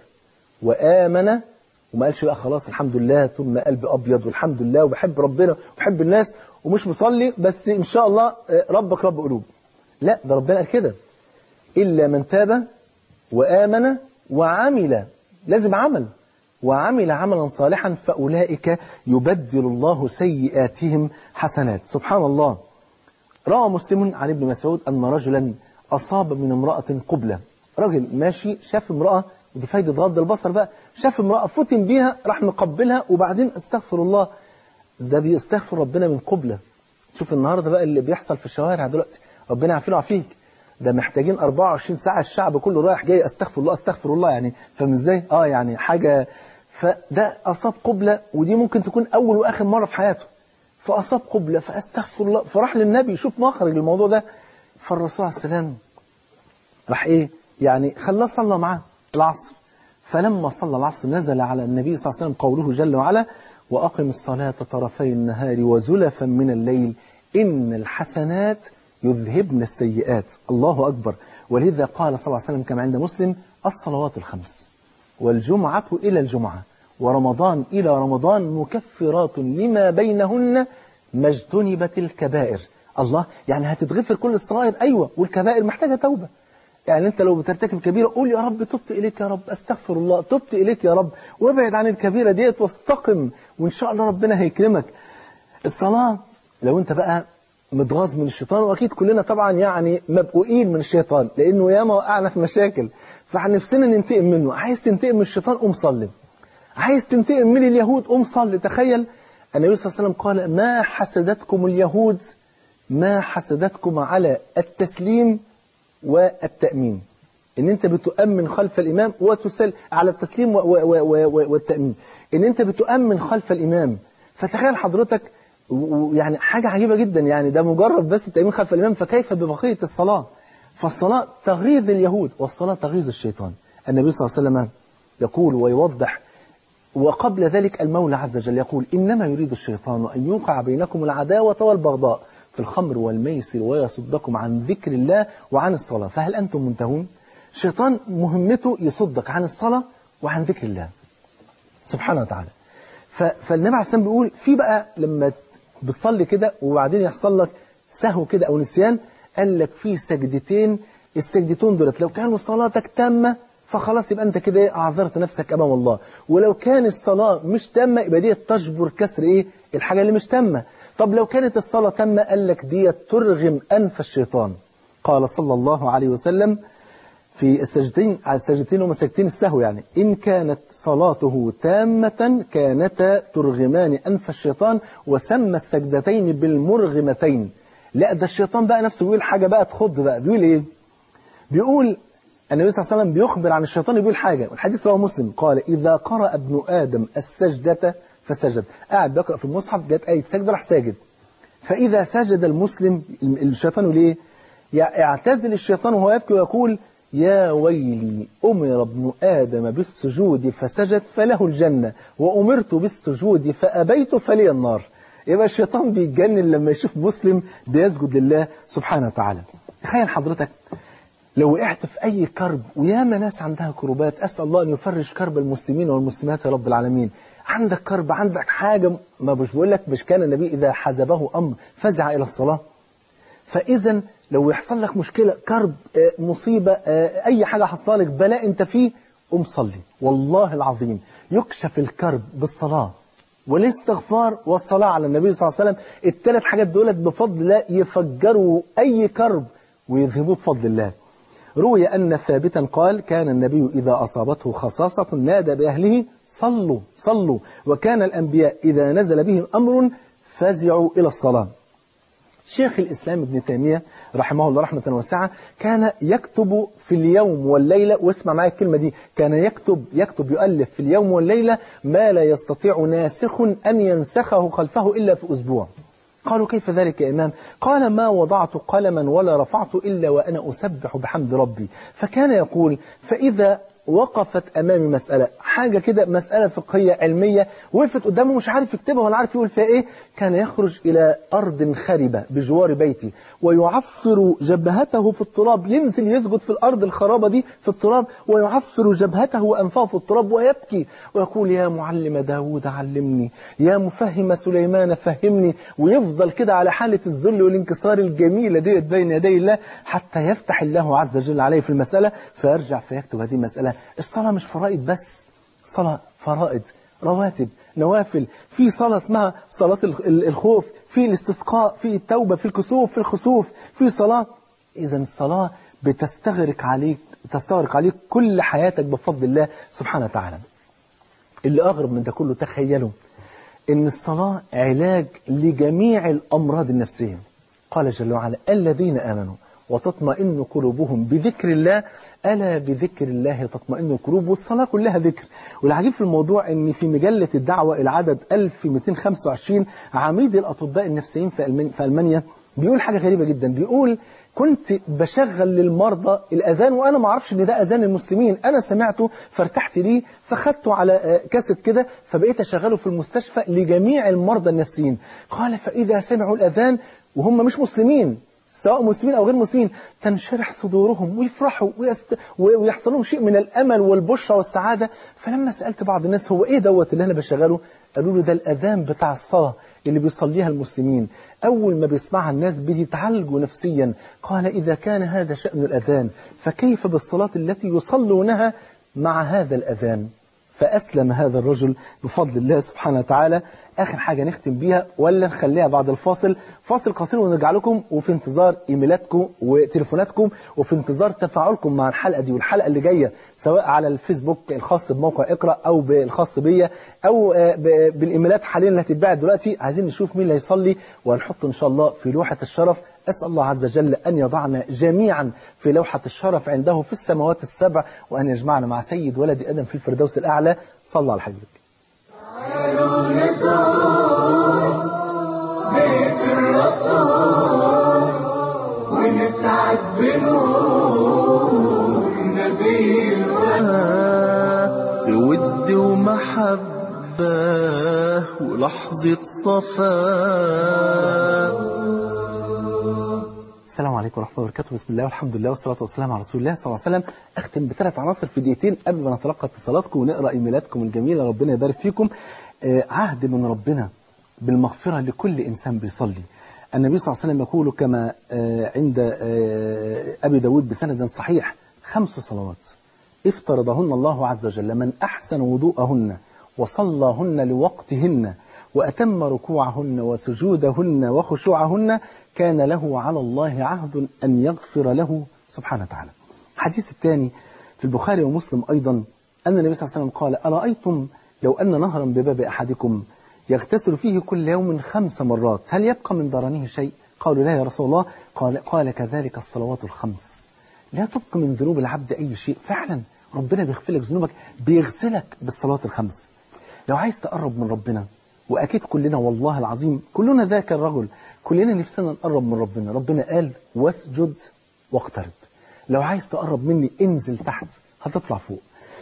وآمن وما قالش بقى خلاص الحمد لله ثم قلبي أبيض والحمد لله وبحب ربنا وبحب الناس ومش مصلي بس إن شاء الله ربك رب قلوب لا ده ربنا قال كده إلا من تاب وآمن وعمل لازم عمل وعمل عملا صالحا فأولئك يبدل الله سيئاتهم حسنات سبحان الله روى مسلم عن ابن مسعود أن رجلا أصاب من امرأة قبلة راجل ماشي شاف امرأة ودي فايدة غض البصر بقى شاف امرأة فتن بيها راح مقبلها وبعدين استغفر الله ده بيستغفر ربنا من قبلة شوف النهاردة بقى اللي بيحصل في الشوارع دلوقتي ربنا يعافينا ويعافيك ده محتاجين 24 ساعة الشعب كله رايح جاي استغفر الله استغفر الله يعني فاهم ازاي اه يعني حاجة فده أصاب قبلة ودي ممكن تكون أول وآخر مرة في حياته فأصاب قبلة فأستغفر الله فراح للنبي يشوف مخرج الموضوع ده فالرسول عليه السلام راح إيه يعني خلاه صلى معاه العصر فلما صلى العصر نزل على النبي صلى الله عليه وسلم قوله جل وعلا وأقم الصلاة طرفي النهار وزلفا من الليل إن الحسنات يذهبن السيئات الله أكبر ولذا قال صلى الله عليه وسلم كما عند مسلم الصلوات الخمس والجمعة إلى الجمعة ورمضان إلى رمضان مكفرات لما بينهن ما اجتنبت الكبائر الله يعني هتتغفر كل الصغائر أيوة والكبائر محتاجة توبة يعني أنت لو بترتكب كبيرة قول يا رب تبت إليك يا رب أستغفر الله تبت إليك يا رب وابعد عن الكبيرة ديت واستقم وإن شاء الله ربنا هيكرمك الصلاة لو أنت بقى متغاظ من الشيطان وأكيد كلنا طبعا يعني مبقوئين من الشيطان لأنه ياما وقعنا في مشاكل فنفسنا ننتقم منه عايز تنتقم من الشيطان قوم صلي عايز تنتقم من اليهود قوم صلي تخيل النبي صلى الله عليه وسلم قال ما حسدتكم اليهود ما حسدتكم على التسليم والتأمين ان انت بتؤمن خلف الامام وتسل على التسليم و و و والتأمين ان انت بتؤمن خلف الامام فتخيل حضرتك يعني حاجة عجيبة جدا يعني ده مجرد بس التأمين خلف الامام فكيف ببقية الصلاة فالصلاة تغيظ اليهود والصلاة تغيظ الشيطان النبي صلى الله عليه وسلم يقول ويوضح وقبل ذلك المولى عز وجل يقول إنما يريد الشيطان أن يوقع بينكم العداوة والبغضاء في الخمر والميسر ويصدكم عن ذكر الله وعن الصلاة فهل أنتم منتهون؟ الشيطان مهمته يصدك عن الصلاة وعن ذكر الله سبحانه وتعالى فالنبي عليه الصلاة بيقول في بقى لما بتصلي كده وبعدين يحصل لك سهو كده أو نسيان قال لك في سجدتين السجدتين دولت لو كانوا صلاتك تامة فخلاص يبقى انت كده اعذرت نفسك امام الله ولو كان الصلاة مش تامة يبقى دي تجبر كسر ايه الحاجة اللي مش تامة طب لو كانت الصلاة تامة قال لك دي ترغم انف الشيطان قال صلى الله عليه وسلم في السجدتين على السجدتين هما سجدتين السهو يعني إن كانت صلاته تامة كانتا ترغمان أنف الشيطان وسمى السجدتين بالمرغمتين لا ده الشيطان بقى نفسه بيقول حاجة بقى تخض بقى بيقول ايه بيقول النبي صلى الله عليه وسلم بيخبر عن الشيطان بيقول حاجة والحديث رواه مسلم قال إذا قرأ ابن آدم السجدة فسجد قاعد بيقرأ في المصحف جت آية سجد راح ساجد فإذا سجد المسلم الشيطان يقول ايه يعتزل الشيطان وهو يبكي ويقول يا ويلي أمر ابن آدم بالسجود فسجد فله الجنة وأمرت بالسجود فأبيت فلي النار يبقى الشيطان بيتجنن لما يشوف مسلم بيسجد لله سبحانه وتعالى تخيل حضرتك لو وقعت في أي كرب وياما ناس عندها كربات أسأل الله أن يفرج كرب المسلمين والمسلمات يا رب العالمين عندك كرب عندك حاجة ما مش بقول لك مش كان النبي إذا حزبه أمر فزع إلى الصلاة فإذا لو يحصل لك مشكلة كرب مصيبة أي حاجة حصل لك بلاء أنت فيه قم صلي والله العظيم يكشف الكرب بالصلاة والاستغفار والصلاة على النبي صلى الله عليه وسلم الثلاث حاجات دولت بفضل الله يفجروا أي كرب ويذهبوه بفضل الله روي أن ثابتا قال كان النبي إذا أصابته خصاصة نادى بأهله صلوا صلوا وكان الأنبياء إذا نزل بهم أمر فزعوا إلى الصلاة شيخ الإسلام ابن تيمية رحمه الله رحمة واسعة كان يكتب في اليوم والليلة واسمع معايا الكلمة دي كان يكتب يكتب يؤلف في اليوم والليلة ما لا يستطيع ناسخ أن ينسخه خلفه إلا في أسبوع قالوا كيف ذلك يا إمام قال ما وضعت قلما ولا رفعت إلا وأنا أسبح بحمد ربي فكان يقول فإذا وقفت أمامي مسألة حاجة كده مسألة فقهية علمية وقفت قدامه مش عارف يكتبها ولا عارف يقول فيها إيه كان يخرج إلى أرض خربة بجوار بيتي ويعفر جبهته في التراب ينزل يسجد في الأرض الخرابة دي في التراب ويعفر جبهته وأنفه في التراب ويبكي ويقول يا معلم داود علمني يا مفهم سليمان فهمني ويفضل كده على حالة الذل والانكسار الجميلة ديت بين يدي الله حتى يفتح الله عز وجل عليه في المسألة فيرجع فيكتب هذه المسألة الصلاة مش فرائض بس صلاة فرائض رواتب نوافل في صلاة اسمها صلاة الخوف في الاستسقاء في التوبة في الكسوف في الخسوف في صلاة إذا الصلاة بتستغرق عليك تستغرق عليك كل حياتك بفضل الله سبحانه وتعالى اللي أغرب من ده كله تخيلوا إن الصلاة علاج لجميع الأمراض النفسية قال جل وعلا الذين آمنوا وتطمئن قلوبهم بذكر الله ألا بذكر الله تطمئن القلوب والصلاة كلها ذكر والعجيب في الموضوع أن في مجلة الدعوة العدد 1225 عميد الأطباء النفسيين في ألمانيا بيقول حاجة غريبة جدا بيقول كنت بشغل للمرضى الأذان وأنا ما اعرفش إن ده أذان المسلمين أنا سمعته فارتحت ليه فخدته على كاسيت كده فبقيت أشغله في المستشفى لجميع المرضى النفسيين قال فإذا سمعوا الأذان وهم مش مسلمين سواء مسلمين أو غير مسلمين تنشرح صدورهم ويفرحوا ويست... ويحصل لهم شيء من الأمل والبشرة والسعادة فلما سألت بعض الناس هو إيه دوت اللي أنا بشغله قالوا له ده الأذان بتاع الصلاة اللي بيصليها المسلمين أول ما بيسمعها الناس بيتعالجوا نفسيا قال إذا كان هذا شأن الأذان فكيف بالصلاة التي يصلونها مع هذا الأذان فأسلم هذا الرجل بفضل الله سبحانه وتعالى آخر حاجة نختم بيها ولا نخليها بعد الفاصل فاصل قصير ونرجع لكم وفي انتظار إيميلاتكم وتليفوناتكم وفي انتظار تفاعلكم مع الحلقة دي والحلقة اللي جاية سواء على الفيسبوك الخاص بموقع اقرأ أو بالخاص بيا أو بالإيميلات حاليا اللي هتتباع دلوقتي عايزين نشوف مين اللي هيصلي وهنحط إن شاء الله في لوحة الشرف أسأل الله عز وجل أن يضعنا جميعا في لوحة الشرف عنده في السماوات السبع وأن يجمعنا مع سيد ولد آدم في الفردوس الأعلى صلى على حبيبك تعالوا نزور بيت الرسول ونسعد بنور نبي الوفا بود ومحبة ولحظة صفاء السلام عليكم ورحمة الله وبركاته بسم الله والحمد لله والصلاة والسلام على رسول الله صلى الله عليه وسلم أختم بثلاث عناصر في دقيقتين قبل ما نتلقى اتصالاتكم ونقرأ إيميلاتكم الجميلة ربنا يبارك فيكم آه عهد من ربنا بالمغفرة لكل إنسان بيصلي النبي صلى الله عليه وسلم يقول كما آه عند آه أبي داود بسند صحيح خمس صلوات افترضهن الله عز وجل من أحسن وضوءهن وصلىهن لوقتهن وأتم ركوعهن وسجودهن وخشوعهن كان له على الله عهد أن يغفر له سبحانه وتعالى الحديث الثاني في البخاري ومسلم أيضا أن النبي صلى الله عليه وسلم قال أرأيتم لو أن نهرا بباب أحدكم يغتسل فيه كل يوم خمس مرات هل يبقى من درنه شيء قالوا لا يا رسول الله قال, قال كذلك الصلوات الخمس لا تبقى من ذنوب العبد أي شيء فعلا ربنا بيغفر لك ذنوبك بيغسلك بالصلوات الخمس لو عايز تقرب من ربنا وأكيد كلنا والله العظيم كلنا ذاك الرجل كلنا نفسنا نقرب من ربنا ربنا قال واسجد واقترب لو عايز تقرب مني انزل تحت هتطلع فوق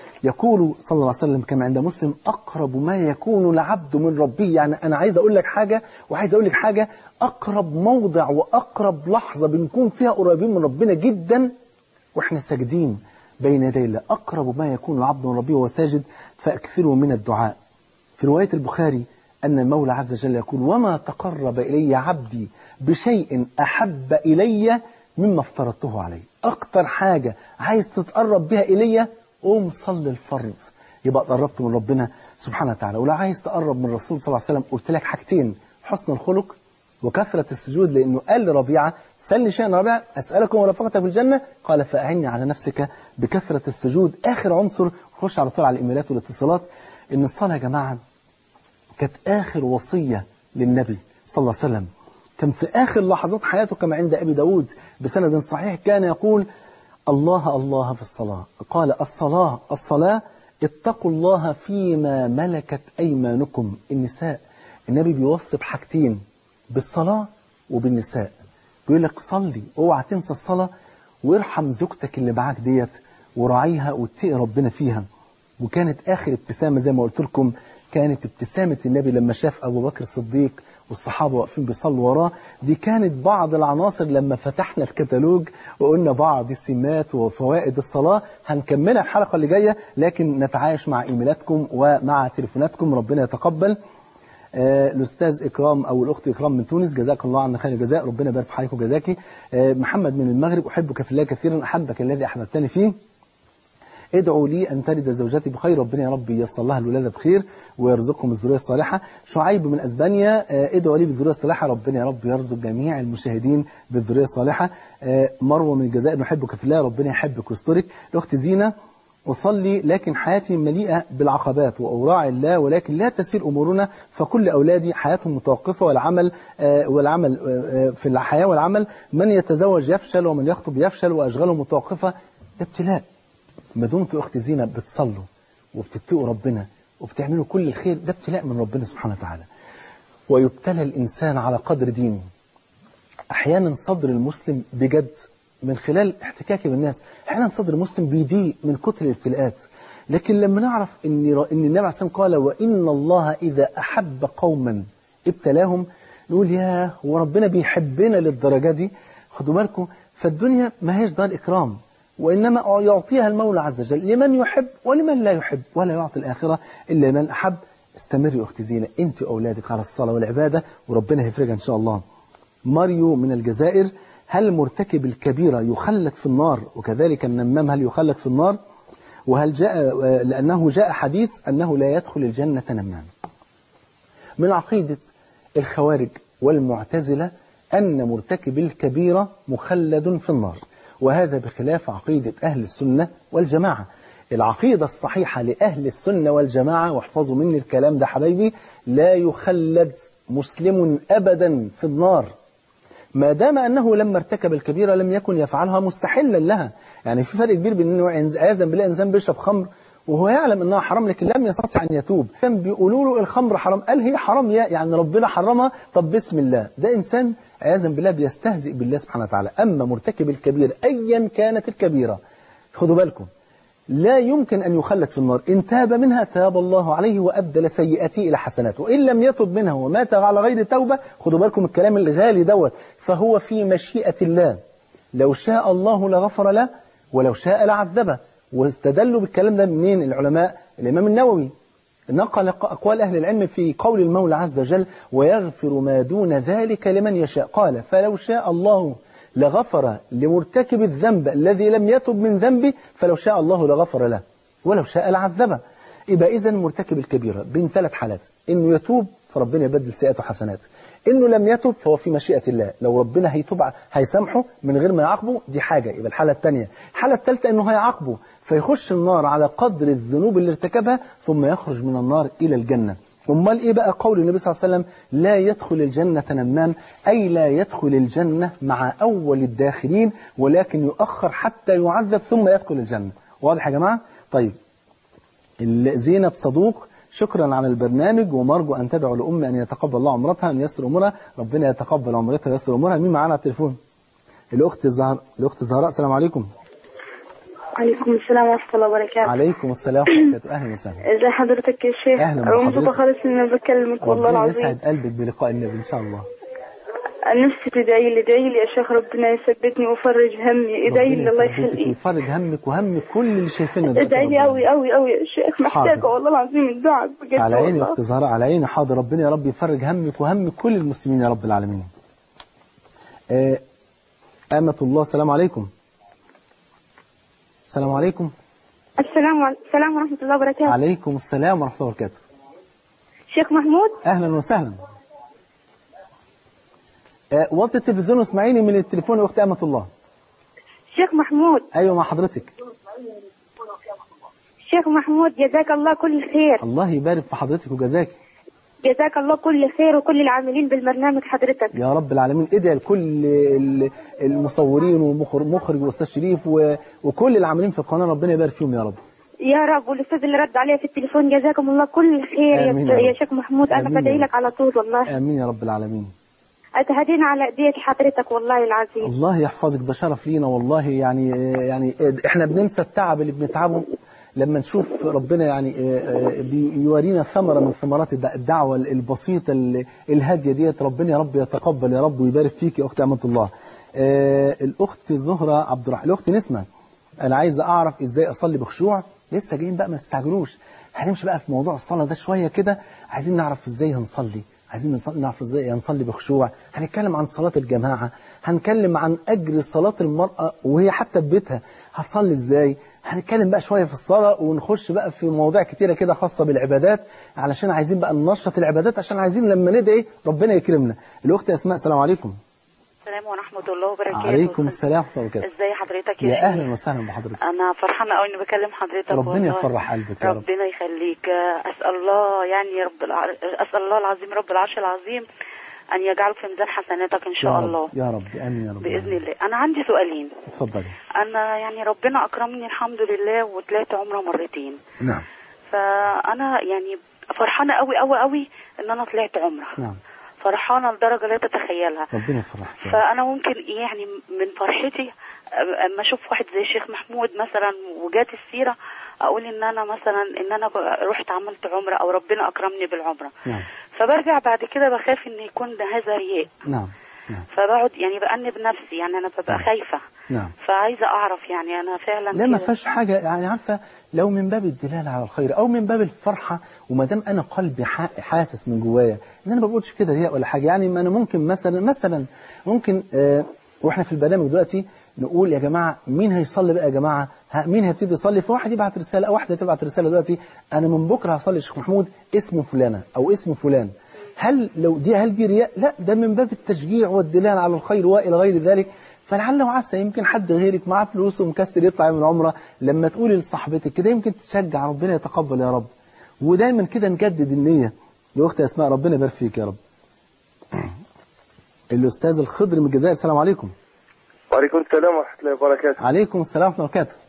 يقول صلى الله عليه وسلم كما عند مسلم أقرب ما يكون العبد من ربه يعني أنا عايز أقول لك حاجة وعايز أقول لك حاجة أقرب موضع وأقرب لحظة بنكون فيها قريبين من ربنا جدا وإحنا ساجدين بين يدي الله أقرب ما يكون العبد من ربه وهو ساجد فأكثروا من الدعاء في رواية البخاري أن المولى عز وجل يقول وما تقرب إلي عبدي بشيء أحب إلي مما افترضته عليه أكتر حاجة عايز تتقرب بها إلي قوم صل الفرض يبقى قربت من ربنا سبحانه وتعالى ولو عايز تقرب من الرسول صلى الله عليه وسلم قلت لك حاجتين حسن الخلق وكثرة السجود لأنه قال لربيعة سل شيئا ربيعة أسألكم ورفقتك في الجنة قال فأعني على نفسك بكثرة السجود آخر عنصر خش على طول على الإيميلات والاتصالات إن الصلاة يا جماعة كانت آخر وصية للنبي صلى الله عليه وسلم كان في آخر لحظات حياته كما عند أبي داود بسند صحيح كان يقول الله الله في الصلاة قال الصلاة الصلاة اتقوا الله فيما ملكت أيمانكم النساء النبي بيوصي بحاجتين بالصلاة وبالنساء بيقول لك صلي اوعى تنسى الصلاة وارحم زوجتك اللي معاك ديت وراعيها واتقي ربنا فيها وكانت آخر ابتسامة زي ما قلت لكم كانت ابتسامة النبي لما شاف أبو بكر الصديق والصحابة واقفين بيصلوا وراه دي كانت بعض العناصر لما فتحنا الكتالوج وقلنا بعض السمات وفوائد الصلاة هنكملها الحلقة اللي جاية لكن نتعايش مع إيميلاتكم ومع تليفوناتكم ربنا يتقبل آه، الأستاذ إكرام أو الأخت إكرام من تونس جزاك الله عنا خير الجزاء ربنا يبارك في حضرتك وجزاكي آه، محمد من المغرب أحبك في الله كثيرا أحبك الذي أحببتني فيه ادعوا لي أن تلد زوجتي بخير ربنا يا رب ييسر لها الولادة بخير ويرزقهم الذرية الصالحة شعيب من أسبانيا آه، ادعوا لي بالذرية الصالحة ربنا يا رب يرزق جميع المشاهدين بالذرية الصالحة آه، مروة من الجزائر نحبك في الله ربنا يحبك ويسترك الأخت زينة أصلي لكن حياتي مليئة بالعقبات وأوراع الله ولكن لا تسير أمورنا فكل أولادي حياتهم متوقفة والعمل آه، والعمل آه، آه، في الحياة والعمل من يتزوج يفشل ومن يخطب يفشل وأشغاله متوقفة ده ابتلاء ما دمت أخت زينة بتصلوا وبتتقوا ربنا وبتعملوا كل الخير ده ابتلاء من ربنا سبحانه وتعالى ويبتلى الإنسان على قدر دينه أحيانا صدر المسلم بجد من خلال احتكاكي بالناس أحيانا صدر المسلم بيضيق من كتر الابتلاءات لكن لما نعرف ان ر- ان النبي عليه الصلاه والسلام قال وان الله اذا احب قوما ابتلاهم نقول يا هو ربنا بيحبنا للدرجه دي خدوا بالكم فالدنيا ما هيش دار اكرام وانما يعطيها المولى عز وجل لمن يحب ولمن لا يحب ولا يعطي الاخره الا من احب استمري اختي زينه انت واولادك على الصلاه والعباده وربنا هيفرجها ان شاء الله ماريو من الجزائر هل مرتكب الكبيرة يخلد في النار وكذلك النمام هل يخلد في النار وهل جاء لأنه جاء حديث أنه لا يدخل الجنة نمام من عقيدة الخوارج والمعتزلة أن مرتكب الكبيرة مخلد في النار وهذا بخلاف عقيدة أهل السنة والجماعة العقيدة الصحيحة لأهل السنة والجماعة واحفظوا مني الكلام ده حبايبي لا يخلد مسلم أبدا في النار ما دام أنه لما ارتكب الكبيرة لم يكن يفعلها مستحلا لها يعني في فرق كبير بين أنه عياذا بالله إنسان بيشرب خمر وهو يعلم أنها حرام لكن لم يستطع أن يتوب كان بيقولوا له الخمر حرام قال هي حرام يا يعني ربنا حرمها طب بسم الله ده إنسان عياذا بالله بيستهزئ بالله سبحانه وتعالى أما مرتكب الكبيرة أيا كانت الكبيرة خدوا بالكم لا يمكن أن يخلد في النار إن تاب منها تاب الله عليه وأبدل سيئاته إلى حسنات وإن لم يتب منها ومات على غير توبة خدوا بالكم الكلام الغالي دوت فهو في مشيئة الله لو شاء الله لغفر له ولو شاء لعذبه واستدلوا بالكلام ده منين العلماء الإمام النووي نقل أقوال أهل العلم في قول المولى عز وجل ويغفر ما دون ذلك لمن يشاء قال فلو شاء الله لغفر لمرتكب الذنب الذي لم يتب من ذنبه فلو شاء الله لغفر له ولو شاء لعذبه يبقى إذا مرتكب الكبيرة بين ثلاث حالات إنه يتوب فربنا يبدل سيئاته حسنات إنه لم يتب فهو في مشيئة الله لو ربنا هيتوب هيسامحه من غير ما يعاقبه دي حاجة يبقى الحالة الثانية الحالة الثالثة إنه هيعاقبه فيخش النار على قدر الذنوب اللي ارتكبها ثم يخرج من النار إلى الجنة امال ايه بقى قول النبي صلى الله عليه وسلم لا يدخل الجنة نمام أي لا يدخل الجنة مع أول الداخلين ولكن يؤخر حتى يعذب ثم يدخل الجنة واضح يا جماعة طيب زينب صدوق شكرا على البرنامج ومرجو أن تدعو لأمي أن يتقبل الله عمرتها أن يسر أمورها ربنا يتقبل عمرتها ويسر أمورها مين معانا على التليفون الأخت زهر الأخت زهراء السلام عليكم عليكم السلام ورحمة الله وبركاته عليكم السلام ورحمة الله وبركاته أهلا وسهلا ازي حضرتك يا شيخ أهلا أنا مبسوطة بحضرتك. خالص إن أنا بكلمك والله ربنا العظيم يسعد قلبك بلقاء النبي إن شاء الله نفسي تدعي لي ادعي لي يا شيخ ربنا يثبتني ويفرج همي ادعي لي ربنا الله يثبتك يخليك ويفرج همك وهم كل اللي شايفينه ده ادعي لي قوي قوي قوي يا شيخ محتاجة حاضر. والله العظيم الدعاء بجد على عيني يا والله اخت زهراء على عيني حاضر ربنا يا رب يفرج همك وهم كل المسلمين يا رب العالمين آه، أمة الله السلام عليكم السلام عليكم السلام عليكم السلام ورحمة الله وبركاته عليكم السلام ورحمة الله وبركاته شيخ محمود أهلا وسهلا آه، وطي التلفزيون واسمعيني من التليفون يا أخت أمة الله شيخ محمود أيوة مع حضرتك شيخ محمود جزاك الله كل خير الله يبارك في حضرتك وجزاك جزاك الله كل خير وكل العاملين بالبرنامج حضرتك يا رب العالمين ادعي لكل ال- المصورين والمخرج والاستاذ شريف و- وكل العاملين في القناه ربنا يبارك فيهم يا رب يا رب والاستاذ اللي رد عليا في التليفون جزاكم الله كل خير آمين يا, يا يا رب. شيخ محمود آمين انا يا بدعي رب. لك على طول والله امين يا رب العالمين أتهدينا على أيديك حضرتك والله العظيم الله يحفظك ده شرف لينا والله يعني يعني احنا بننسى التعب اللي بنتعبه لما نشوف ربنا يعني بيورينا ثمرة من ثمرات الدعوة البسيطة الهادية ديت ربنا يا رب يتقبل يا رب ويبارك فيك يا أختي أمة الله الأخت زهرة عبد الرحمن الأخت نسمة أنا عايز أعرف إزاي أصلي بخشوع لسه جايين بقى ما تستعجلوش هنمشي بقى في موضوع الصلاة ده شوية كده عايزين نعرف إزاي هنصلي عايزين نصلي نعرف ازاي هنصلي بخشوع هنتكلم عن صلاة الجماعة هنتكلم عن أجر صلاة المرأة وهي حتى في بيتها هتصلي ازاي هنتكلم بقى شوية في الصلاة ونخش بقى في مواضيع كتيرة كده خاصة بالعبادات علشان عايزين بقى ننشط العبادات عشان عايزين لما ندعي ربنا يكرمنا الأخت أسماء السلام عليكم السلام ورحمة الله وبركاته عليكم السلام ورحمة الله وبركاته ازي حضرتك يا, يا شيخ؟ أهلا وسهلا بحضرتك انا فرحانة قوي اني بكلم حضرتك ربنا والله. يفرح قلبك يا رب ربنا يخليك اسال الله يعني رب الع... اسال الله العظيم رب العرش العظيم ان يجعله في ميزان حسناتك ان يا شاء رب الله يا رب آمين يا رب باذن الله انا عندي سؤالين اتفضلي انا يعني ربنا اكرمني الحمد لله وطلعت عمره مرتين نعم فانا يعني فرحانة قوي قوي قوي ان انا طلعت عمره نعم فرحانة لدرجة لا تتخيلها ربنا يفرحك يا رب. فانا ممكن يعني من فرحتي اما اشوف واحد زي الشيخ محمود مثلا وجات السيره اقول ان انا مثلا ان انا رحت عملت عمره او ربنا اكرمني بالعمره نعم فبرجع بعد كده بخاف ان يكون ده هذا رياء نعم نعم فبقعد يعني بأنب نفسي يعني انا ببقى نعم. خايفه نعم فعايزه اعرف يعني انا فعلا لا ما كده. فيهاش حاجة يعني عارفة لو من باب الدلالة على الخير أو من باب الفرحة وما دام أنا قلبي حا- حاسس من جوايا إن أنا ما بقولش كده رياء ولا حاجة يعني ما أنا ممكن مثلا مثلا ممكن آه وإحنا في البرنامج دلوقتي نقول يا جماعة مين هيصلي بقى يا جماعة ها مين هيبتدي يصلي فواحد يبعت رسالة أو واحدة تبعت رسالة دلوقتي أنا من بكرة هصلي يا شيخ محمود اسم فلانة أو اسم فلان هل لو دي هل دي رياء؟ لا ده من باب التشجيع والدلالة على الخير وإلى غير ذلك فلعل وعسى يمكن حد غيرك معاه فلوس ومكسر يطلع من العمرة لما تقولي لصاحبتك كده يمكن تشجع ربنا يتقبل يا رب ودايما كده نجدد النية لأختي أسماء ربنا يبارك فيك يا رب الأستاذ الخضر من الجزائر السلام عليكم وعليكم السلام ورحمة الله وبركاته عليكم السلام ورحمة الله وبركاته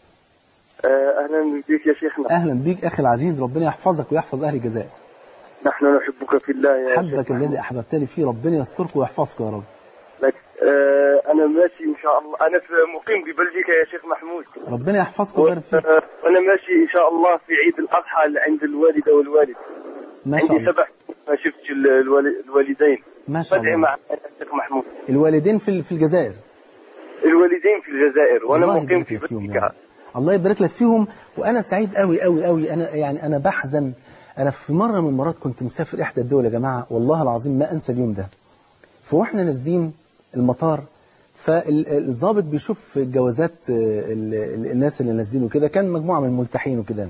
آه، أهلا بك يا شيخنا أهلا بيك أخي العزيز ربنا يحفظك ويحفظ أهل الجزائر نحن نحبك في الله يا حبك شيخ الذي أحببتني فيه ربنا يسترك ويحفظك يا رب لك آه، أنا ماشي إن شاء الله أنا في مقيم ببلجيكا يا شيخ محمود ربنا يحفظك و- ويبارك فيك آه، وأنا ماشي إن شاء الله في عيد الأضحى اللي عند الوالدة والوالد ما شاء عندي الله سبع ما شفتش ال- الوالي- الوالدين ما شاء بدعي الله مع الشيخ محمود الوالدين في في الجزائر الوالدين في الجزائر وأنا الله مقيم يبارك في لك فيهم يا بلجيكا رب. الله يبارك لك فيهم وانا سعيد قوي قوي قوي انا يعني انا بحزن انا في مره من المرات كنت مسافر احدى الدول يا جماعه والله العظيم ما انسى اليوم ده فاحنا نازلين المطار فالضابط بيشوف جوازات آه، ال- ال- الناس اللي نازلين وكده كان مجموعه من الملتحين وكده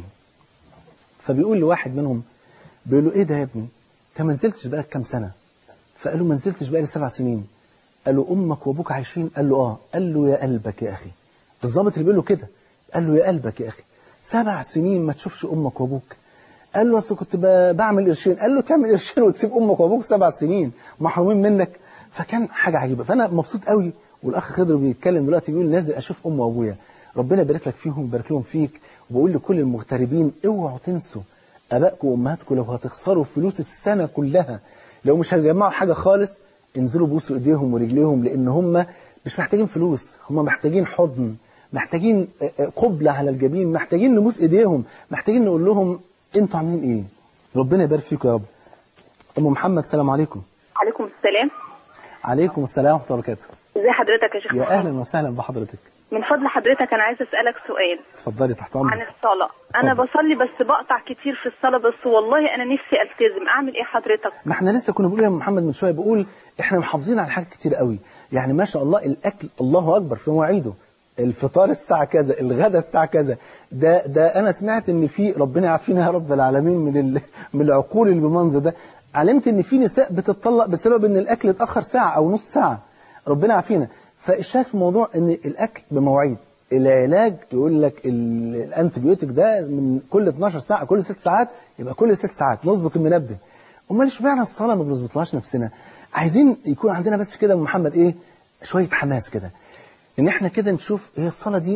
فبيقول لواحد منهم بيقول له ايه ده يا ابني انت ما نزلتش بقالك كام سنه فقال له ما نزلتش بقالي سبع سنين قال له امك وابوك عايشين قال له اه قال له يا قلبك يا اخي الضابط اللي بيقول له كده قال له يا قلبك يا اخي سبع سنين ما تشوفش امك وابوك قال له اصل كنت ب- بعمل قرشين قال له تعمل قرشين وتسيب امك وابوك سبع سنين محرومين منك فكان حاجه عجيبه فانا مبسوط قوي والاخ خضر بيتكلم دلوقتي بيقول نازل اشوف امي وابويا ربنا يبارك لك فيهم ويبارك لهم فيك وبقول لكل المغتربين اوعوا تنسوا ابائكم وامهاتكم لو هتخسروا فلوس السنه كلها لو مش هتجمعوا حاجه خالص انزلوا بوسوا ايديهم ورجليهم لان هم مش محتاجين فلوس هم محتاجين حضن محتاجين آه، آه، قبلة على الجبين محتاجين نبوس ايديهم محتاجين نقول لهم انتوا عاملين ايه ربنا يبارك فيكم يا رب ام محمد السلام عليكم عليكم السلام عليكم السلام ورحمه الله وبركاته ازي حضرتك يا شيخ يا محمد؟ اهلا وسهلا بحضرتك من فضل حضرتك انا عايزه اسالك سؤال اتفضلي تحت عن امرك الصلاه انا اتفضل. بصلي بس بقطع كتير في الصلاه بس والله انا نفسي التزم اعمل ايه حضرتك ما احنا لسه كنا بنقول يا محمد من شويه بقول احنا محافظين على حاجات كتير قوي يعني ما شاء الله الاكل الله اكبر في مواعيده الفطار الساعة كذا الغداء الساعة كذا ده ده أنا سمعت إن في ربنا يعافينا يا رب العالمين من ال... من العقول اللي بالمنظر ده علمت إن في نساء بتطلق بسبب إن الأكل اتأخر ساعة أو نص ساعة ربنا يعافينا فالشاهد في الموضوع إن الأكل بمواعيد العلاج يقول لك ال- الانتبيوتيك ده من كل 12 ساعة كل 6 ساعات يبقى كل 6 ساعات نظبط المنبه امال اشمعنى الصلاه ما بنظبطلهاش نفسنا عايزين يكون عندنا بس كده يا محمد ايه شويه حماس كده ان احنا كده نشوف هي الصلاه دي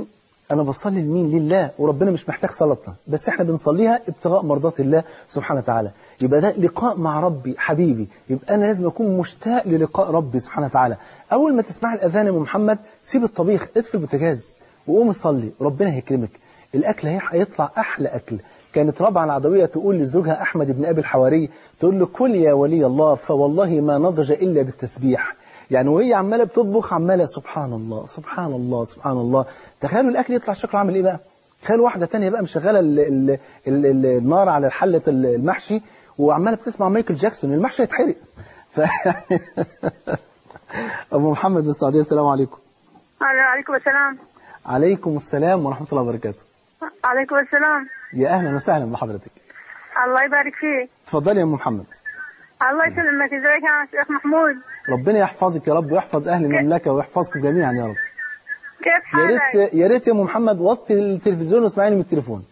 انا بصلي لمين لله وربنا مش محتاج صلاتنا بس احنا بنصليها ابتغاء مرضات الله سبحانه وتعالى يبقى ده لقاء مع ربي حبيبي يبقى انا لازم اكون مشتاق للقاء ربي سبحانه وتعالى اول ما تسمع الاذان يا ام محمد سيب الطبيخ اطفي البوتاجاز وقوم صلي ربنا هيكرمك الاكل هي- هيطلع احلى اكل كانت رابعه العدويه تقول لزوجها احمد بن ابي الحواري تقول له كل يا ولي الله فوالله ما نضج الا بالتسبيح يعني وهي عماله بتطبخ عماله سبحان الله سبحان الله سبحان الله تخيلوا الاكل يطلع شكله عامل ايه بقى تخيلوا واحده تانية بقى مشغله ال ال ال ال النار على حله ال- المحشي وعماله بتسمع مايكل جاكسون المحشي هيتحرق ف ابو محمد من السعوديه السلام عليكم عليكم السلام عليكم السلام ورحمه الله وبركاته عليكم السلام يا اهلا وسهلا بحضرتك الله يبارك فيك اتفضلي يا ام محمد الله يسلمك ازيك يا شيخ محمود ربنا يحفظك يا رب ويحفظ اهل المملكه ويحفظكم جميعا يا رب كيف يا حالك ريت يا ريت يا ام محمد وطي التلفزيون واسمعيني من التليفون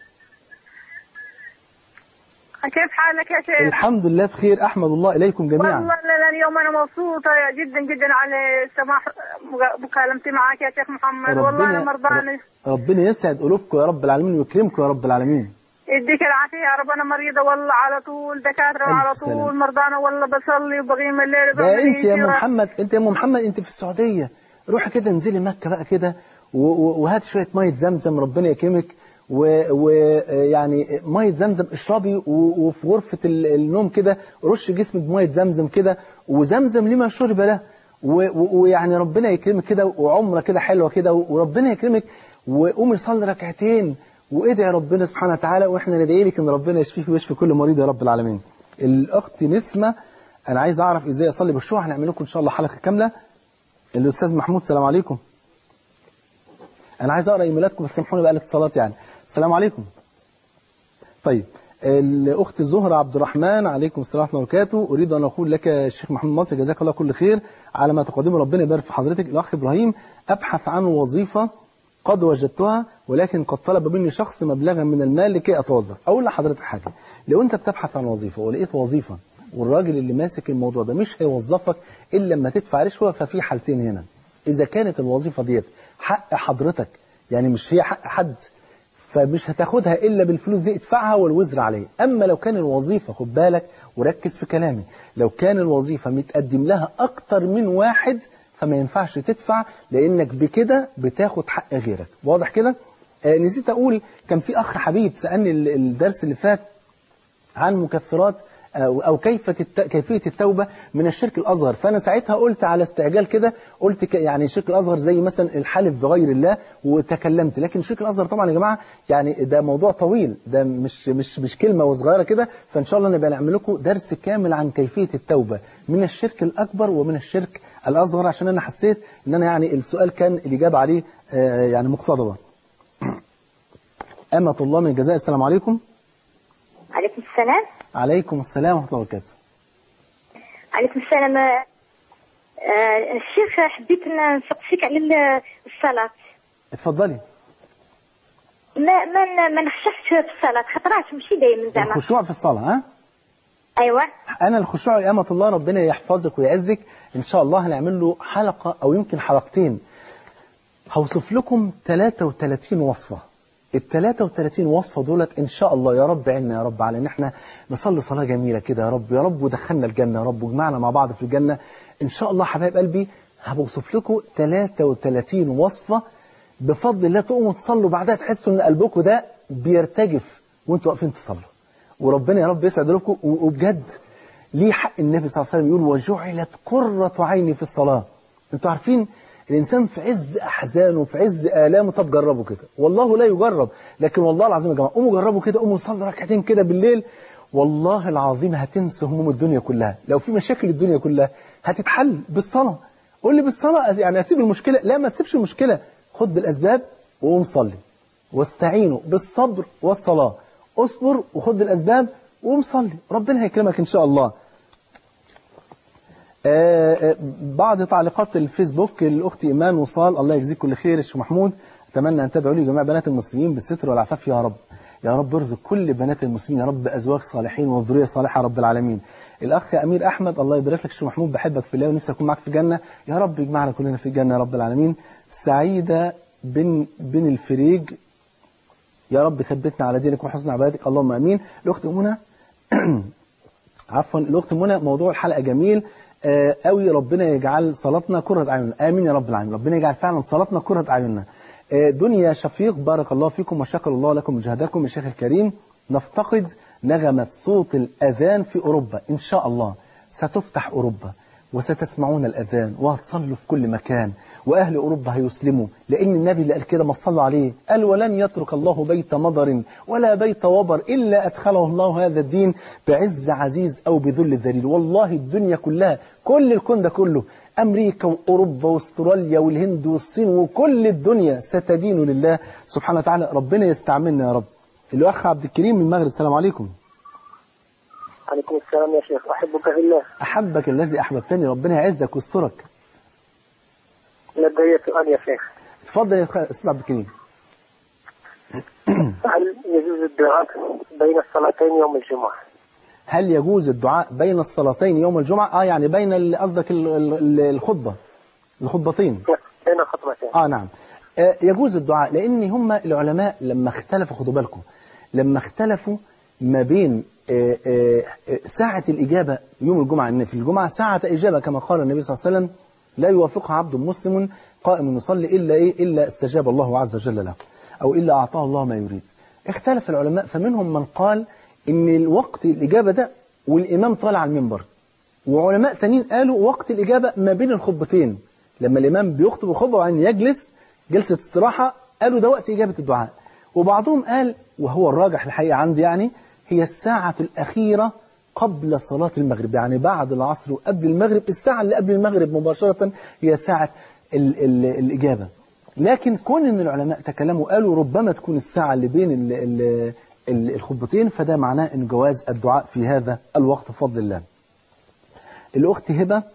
كيف حالك يا شيخ الحمد لله بخير احمد الله اليكم جميعا والله لا لا اليوم انا مبسوطه جدا جدا على سماح مكالمتي معك يا شيخ محمد والله انا مرضانه ربنا يسعد قلوبكم يا رب العالمين ويكرمكم يا رب العالمين يديك العافيه يا رب انا مريضه والله على طول دكاتره ألف على سلامة. طول مرضانه والله بصلي وبقيم الليل ده انت يا ام محمد انت يا ام محمد انت في السعوديه روحي كده انزلي مكه بقى كده و- و- وهات شويه ميه زمزم ربنا يكرمك ويعني ميه زمزم اشربي و- وفي غرفه ال- النوم كده رش جسمك بميه زمزم كده وزمزم لما شرب له و- و- ويعني ربنا يكرمك كده وعمره كده حلوه كده وربنا يكرمك وقومي صلي ركعتين وادعي ربنا سبحانه وتعالى واحنا ندعي لك ان ربنا يشفيك ويشفي كل مريض يا رب العالمين. الاخت نسمه انا عايز اعرف ازاي اصلي بالشوع هنعمل لكم ان شاء الله حلقه كامله. الاستاذ محمود السلام عليكم. انا عايز اقرا ايميلاتكم بس سامحوني بقى الاتصالات يعني. السلام عليكم. طيب الاخت زهره عبد الرحمن عليكم السلام ورحمه الله وبركاته اريد ان اقول لك يا شيخ محمد مصر جزاك الله كل خير على ما تقدمه ربنا يبارك في حضرتك الاخ ابراهيم ابحث عن وظيفه قد وجدتها ولكن قد طلب مني شخص مبلغا من المال لكي اتوظف اقول لحضرتك حاجه لو انت بتبحث عن وظيفه ولقيت وظيفه والراجل اللي ماسك الموضوع ده مش هيوظفك الا لما تدفع رشوه ففي حالتين هنا اذا كانت الوظيفه ديت حق حضرتك يعني مش هي حق حد فمش هتاخدها الا بالفلوس دي ادفعها والوزر عليه اما لو كان الوظيفه خد بالك وركز في كلامي لو كان الوظيفه متقدم لها اكتر من واحد فما ينفعش تدفع لانك بكده بتاخد حق غيرك واضح كده آه نسيت اقول كان في اخ حبيب سالني ال- الدرس اللي فات عن مكفرات أو أو كيف الت- كيفية التوبة من الشرك الأصغر فأنا ساعتها قلت على استعجال كده قلت ك- يعني الشرك الأصغر زي مثلا الحلف بغير الله وتكلمت لكن الشرك الأصغر طبعا يا جماعة يعني ده موضوع طويل ده مش مش مش كلمة وصغيرة كده فإن شاء الله نبقى نعمل لكم درس كامل عن كيفية التوبة من الشرك الأكبر ومن الشرك الأصغر عشان أنا حسيت إن أنا يعني السؤال كان الإجابة عليه آه، يعني مقتضبة أمة الله من الجزائر السلام عليكم عليكم السلام عليكم السلام ورحمة الله وبركاته عليكم السلام آه، آه، الشيخ حبيت نسقسيك على ال- الصلاة اتفضلي ما ما ما نخشعش في الصلاة خطرات ماشي دايما زعما الخشوع في الصلاة ها ايوه أنا الخشوع يا أمة الله ربنا يحفظك ويعزك إن شاء الله هنعمل له حلقة أو يمكن حلقتين هوصف لكم 33 وصفة ال 33 وصفة دولت إن شاء الله يا رب عنا يا رب على إن إحنا نصلي صلاة جميلة كده يا رب يا رب ودخلنا الجنة يا رب وجمعنا مع بعض في الجنة إن شاء الله حبايب قلبي هبوصف لكم 33 وصفة بفضل الله تقوموا تصلوا بعدها تحسوا إن قلبكم ده بيرتجف وأنتوا واقفين تصلوا وربنا يا رب يسعد لكم و- وبجد ليه حق النبي صلى الله عليه وسلم يقول وجعلت قرة عيني في الصلاة انتوا عارفين الإنسان في عز أحزانه في عز آلامه طب جربوا كده والله لا يجرب لكن والله العظيم يا جماعة قوموا جربوا كده قوموا صلوا ركعتين كده بالليل والله العظيم هتنسوا هموم الدنيا كلها لو في مشاكل الدنيا كلها هتتحل بالصلاة قول لي بالصلاة يعني أسيب المشكلة لا ما تسيبش المشكلة خد بالأسباب وقوم صلي واستعينوا بالصبر والصلاة اصبر وخد بالأسباب وقوم صلي ربنا هيكرمك إن شاء الله آه، آه، بعض تعليقات الفيسبوك الأخت إيمان وصال الله يجزيك كل خير الشيخ محمود أتمنى أن تدعوا لي جميع بنات المسلمين بالستر والعفاف يا رب يا رب ارزق كل بنات المسلمين يا رب أزواج صالحين وذرية صالحة يا رب العالمين الأخ أمير أحمد الله يبارك لك الشيخ محمود بحبك في الله ونفسي أكون معك في الجنة يا رب يجمعنا كلنا في الجنة يا رب العالمين سعيدة بن بن الفريج يا رب ثبتنا على دينك وحسن عبادتك اللهم امين الاخت منى عفوا الاخت منى موضوع الحلقه جميل آه قوي ربنا يجعل صلاتنا كرة اعيننا امين يا رب العالمين ربنا يجعل فعلا صلاتنا كرة اعيننا آه دنيا شفيق بارك الله فيكم وشكر الله لكم مجهدكم الشيخ الكريم نفتقد نغمة صوت الأذان في أوروبا إن شاء الله ستفتح أوروبا وستسمعون الأذان وهتصلوا في كل مكان وأهل أوروبا هيسلموا لأن النبي اللي قال كده ما تصلوا عليه قال ولن يترك الله بيت مضر ولا بيت وبر إلا أدخله الله هذا الدين بعز عزيز أو بذل ذليل والله الدنيا كلها كل الكون ده كله أمريكا وأوروبا واستراليا والهند والصين وكل الدنيا ستدين لله سبحانه وتعالى ربنا يستعملنا يا رب الأخ عبد الكريم من المغرب السلام عليكم عليكم السلام يا شيخ أحبك في الله أحبك الذي أحببتني ربنا يعزك ويسترك لدي سؤال يا شيخ اتفضل يا أستاذ عبد الكريم هل يجوز الدعاء بين الصلاتين يوم الجمعة؟ هل يجوز الدعاء بين الصلاتين يوم الجمعة؟ اه يعني بين ال- قصدك ال- ال- الخطبة الخطبتين بين الخطبتين اه نعم آه يجوز الدعاء لان هم العلماء لما اختلفوا خدوا بالكم لما اختلفوا ما بين آه آه آه، ساعة الإجابة يوم الجمعة إن في الجمعة ساعة إجابة كما قال النبي صلى الله عليه وسلم لا يوافقها عبد مسلم قائم يصلي إلا إيه إلا استجاب الله عز وجل له أو إلا أعطاه الله ما يريد اختلف العلماء فمنهم من قال إن الوقت الإجابة ده والإمام طالع على المنبر وعلماء تانيين قالوا وقت الإجابة ما بين الخطبتين لما الإمام بيخطب الخطبة وبعدين يجلس جلسة استراحة قالوا ده وقت إجابة الدعاء وبعضهم قال وهو الراجح الحقيقة عندي يعني هي الساعة الأخيرة قبل صلاة المغرب يعني بعد العصر وقبل المغرب الساعة اللي قبل المغرب مباشرة هي ساعة ال ال الإجابة لكن كون ان العلماء تكلموا قالوا ربما تكون الساعة اللي بين ال ال ال الخطبتين فده معناه ان جواز الدعاء في هذا الوقت بفضل الله الأخت هبة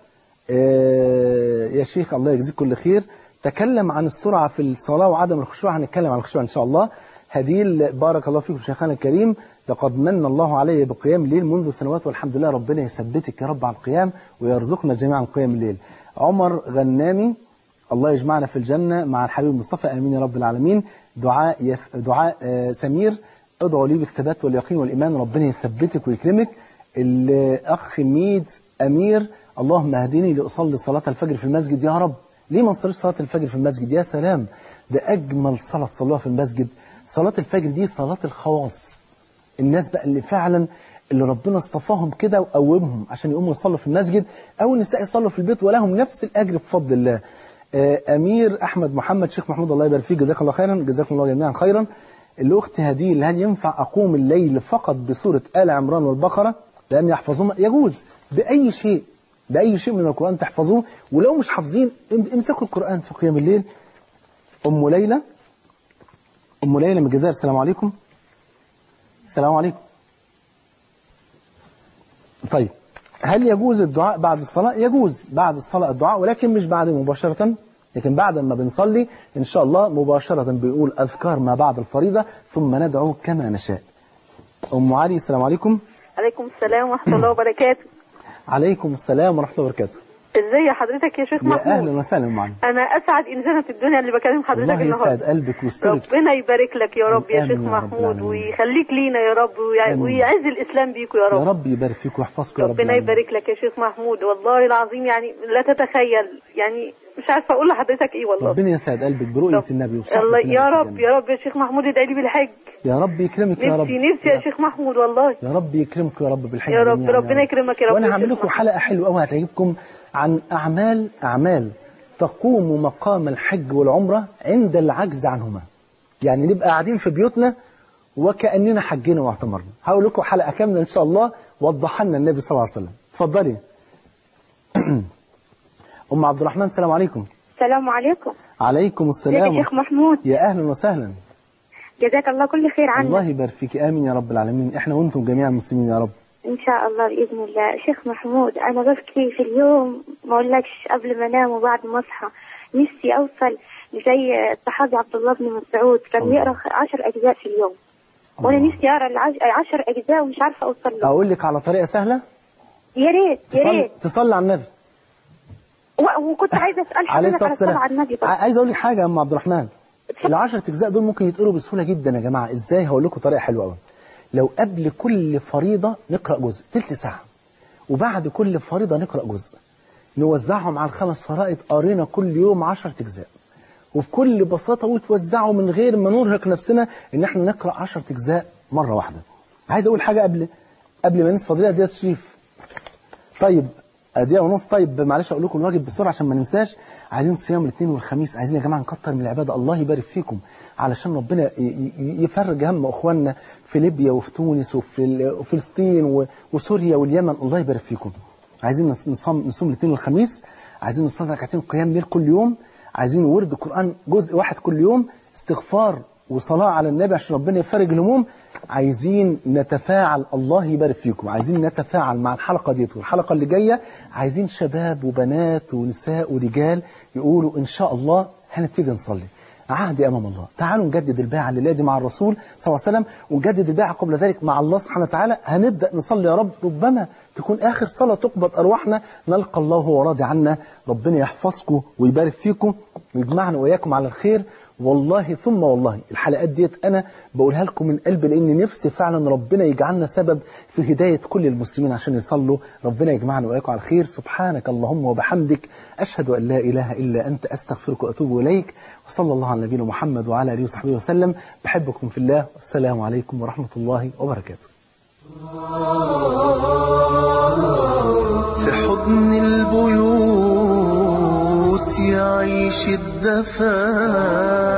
آه، يا شيخ الله يجزيك كل خير تكلم عن السرعة في الصلاة وعدم الخشوع هنتكلم عن الخشوع إن شاء الله هديل بارك الله فيكم شيخنا الكريم لقد من الله علي بقيام الليل منذ سنوات والحمد لله ربنا يثبتك يا رب على القيام ويرزقنا جميعا قيام الليل عمر غنامي الله يجمعنا في الجنة مع الحبيب المصطفى آمين يا رب العالمين دعاء يف... دعاء آه، سمير ادعوا لي بالثبات واليقين والإيمان ربنا يثبتك ويكرمك الأخ ميد أمير اللهم اهدني لأصلي صلاة الفجر في المسجد يا رب ليه ما نصليش صلاة الفجر في المسجد يا سلام ده أجمل صلاة صلوها في المسجد صلاة الفجر دي صلاة الخواص الناس بقى اللي فعلا اللي ربنا اصطفاهم كده وقومهم عشان يقوموا يصلوا في المسجد أو النساء يصلوا في البيت ولهم نفس الأجر بفضل الله آه، أمير أحمد محمد شيخ محمود الله يبارك فيك جزاك الله خيرا جزاكم الله جميعا خيرا الأخت هديل هل ينفع أقوم الليل فقط بسورة آل عمران والبقرة لأن يحفظون يجوز بأي شيء بأي شيء من القرآن تحفظوه ولو مش حافظين ام- امسكوا القرآن في قيام الليل أم ليلى أم ليلى من الجزائر السلام عليكم السلام عليكم طيب هل يجوز الدعاء بعد الصلاة؟ يجوز بعد الصلاة الدعاء ولكن مش بعد مباشرة لكن بعد ما بنصلي إن شاء الله مباشرة بيقول أذكار ما بعد الفريضة ثم ندعو كما نشاء أم علي السلام عليكم عليكم السلام ورحمة الله وبركاته عليكم السلام ورحمة الله وبركاته ازي حضرتك يا شيخ يا محمود أهلا وسهلا أم علي انا اسعد انسانة في الدنيا اللي بكلم حضرتك الله يسعد النهارده قلبك ويسترك ربنا يبارك لك يا رب يا آمين شيخ يا رب محمود العالمين. ويخليك لينا يا رب ويع- آمين. ويعز الاسلام بيكم يا يا رب رب يبارك فيك ويحفظك يا رب ربنا العالمين. يبارك لك يا شيخ محمود والله العظيم يعني لا تتخيل يعني مش عارفه اقول لحضرتك ايه والله ربنا يسعد قلبك برؤية رب- النبي وصحبة الله النبي يا في رب الجنة. يا رب يا شيخ محمود ادعي لي بالحج يا رب يكرمك يا رب نفسي نفسي يا شيخ محمود والله يا رب يكرمك يا رب بالحج يا رب جميعاً ربنا يكرمك يا رب وانا يا هعمل شيخ لكم محمود. حلقه حلوه قوي هتعجبكم عن اعمال اعمال تقوم مقام الحج والعمره عند العجز عنهما يعني نبقى قاعدين في بيوتنا وكاننا حجينا واعتمرنا هقول لكم حلقه كامله ان شاء الله وضح لنا النبي صلى الله عليه وسلم اتفضلي ام عبد الرحمن السلام عليكم السلام عليكم عليكم ازيك السلام يا شيخ محمود يا اهلا وسهلا جزاك الله كل خير عنك الله يبارك فيك امين يا رب العالمين احنا وانتم جميعا مسلمين يا رب ان شاء الله باذن الله شيخ محمود انا ببكي في اليوم ما اقولكش قبل ما انام وبعد ما اصحى نفسي اوصل زي الصحابي عبد الله بن مسعود كان الله. يقرا عشر اجزاء في اليوم وانا الله. نفسي اقرا العش- عشر اجزاء ومش عارفه اوصل له اقول لك على طريقه سهله يا ريت يا تصلي ريت تصلي على النبي و- وكنت عايزه اسال عليه حضرتك الصلاه على الصلاه والسلام على النبي ع- بقى عايز اقول لك حاجه يا ام عبد الرحمن العشرة اجزاء دول ممكن يتقروا بسهوله جدا يا جماعه ازاي هقول لكم طريقه حلوه قوي لو قبل كل فريضه نقرا جزء تلت ساعه وبعد كل فريضه نقرا جزء نوزعهم على الخمس فرائض قرينا كل يوم 10 اجزاء وبكل بساطه وتوزعوا من غير ما نرهق نفسنا ان احنا نقرا 10 اجزاء مره واحده عايز اقول حاجه قبل قبل ما ننسى فضيله دي شريف طيب دقيقة ونص طيب معلش اقول لكم الواجب بسرعه عشان ما ننساش عايزين صيام الاثنين والخميس عايزين يا جماعه نكتر من العباده الله يبارك فيكم علشان ربنا ي- ي- يفرج هم اخواننا في ليبيا وفي تونس وفي ال- وفلسطين و- وسوريا واليمن الله يبارك فيكم عايزين نص- نصوم نصوم الاثنين والخميس عايزين نصلي ركعتين قيام ليل كل يوم عايزين ورد قران جزء واحد كل يوم استغفار وصلاه على النبي عشان ربنا يفرج الهموم عايزين نتفاعل الله يبارك فيكم عايزين نتفاعل مع الحلقه ديت والحلقه اللي جايه عايزين شباب وبنات ونساء ورجال يقولوا ان شاء الله هنبتدي نصلي عهد امام الله تعالوا نجدد البيعه الليله دي مع الرسول صلى الله عليه وسلم ونجدد البيعه قبل ذلك مع الله سبحانه وتعالى هنبدا نصلي يا رب ربما تكون اخر صلاه تقبض ارواحنا نلقى الله وهو راضي عنا ربنا يحفظكم ويبارك فيكم ويجمعنا واياكم على الخير والله ثم والله الحلقات ديت انا بقولها لكم من قلبي لان نفسي فعلا ربنا يجعلنا سبب في هدايه كل المسلمين عشان يصلوا ربنا يجمعنا واياكم على الخير سبحانك اللهم وبحمدك اشهد ان لا اله الا انت استغفرك واتوب اليك وصلى الله على نبينا محمد وعلى اله وصحبه وسلم بحبكم في الله والسلام عليكم ورحمه الله وبركاته في حضن البيوت يعيش الدفا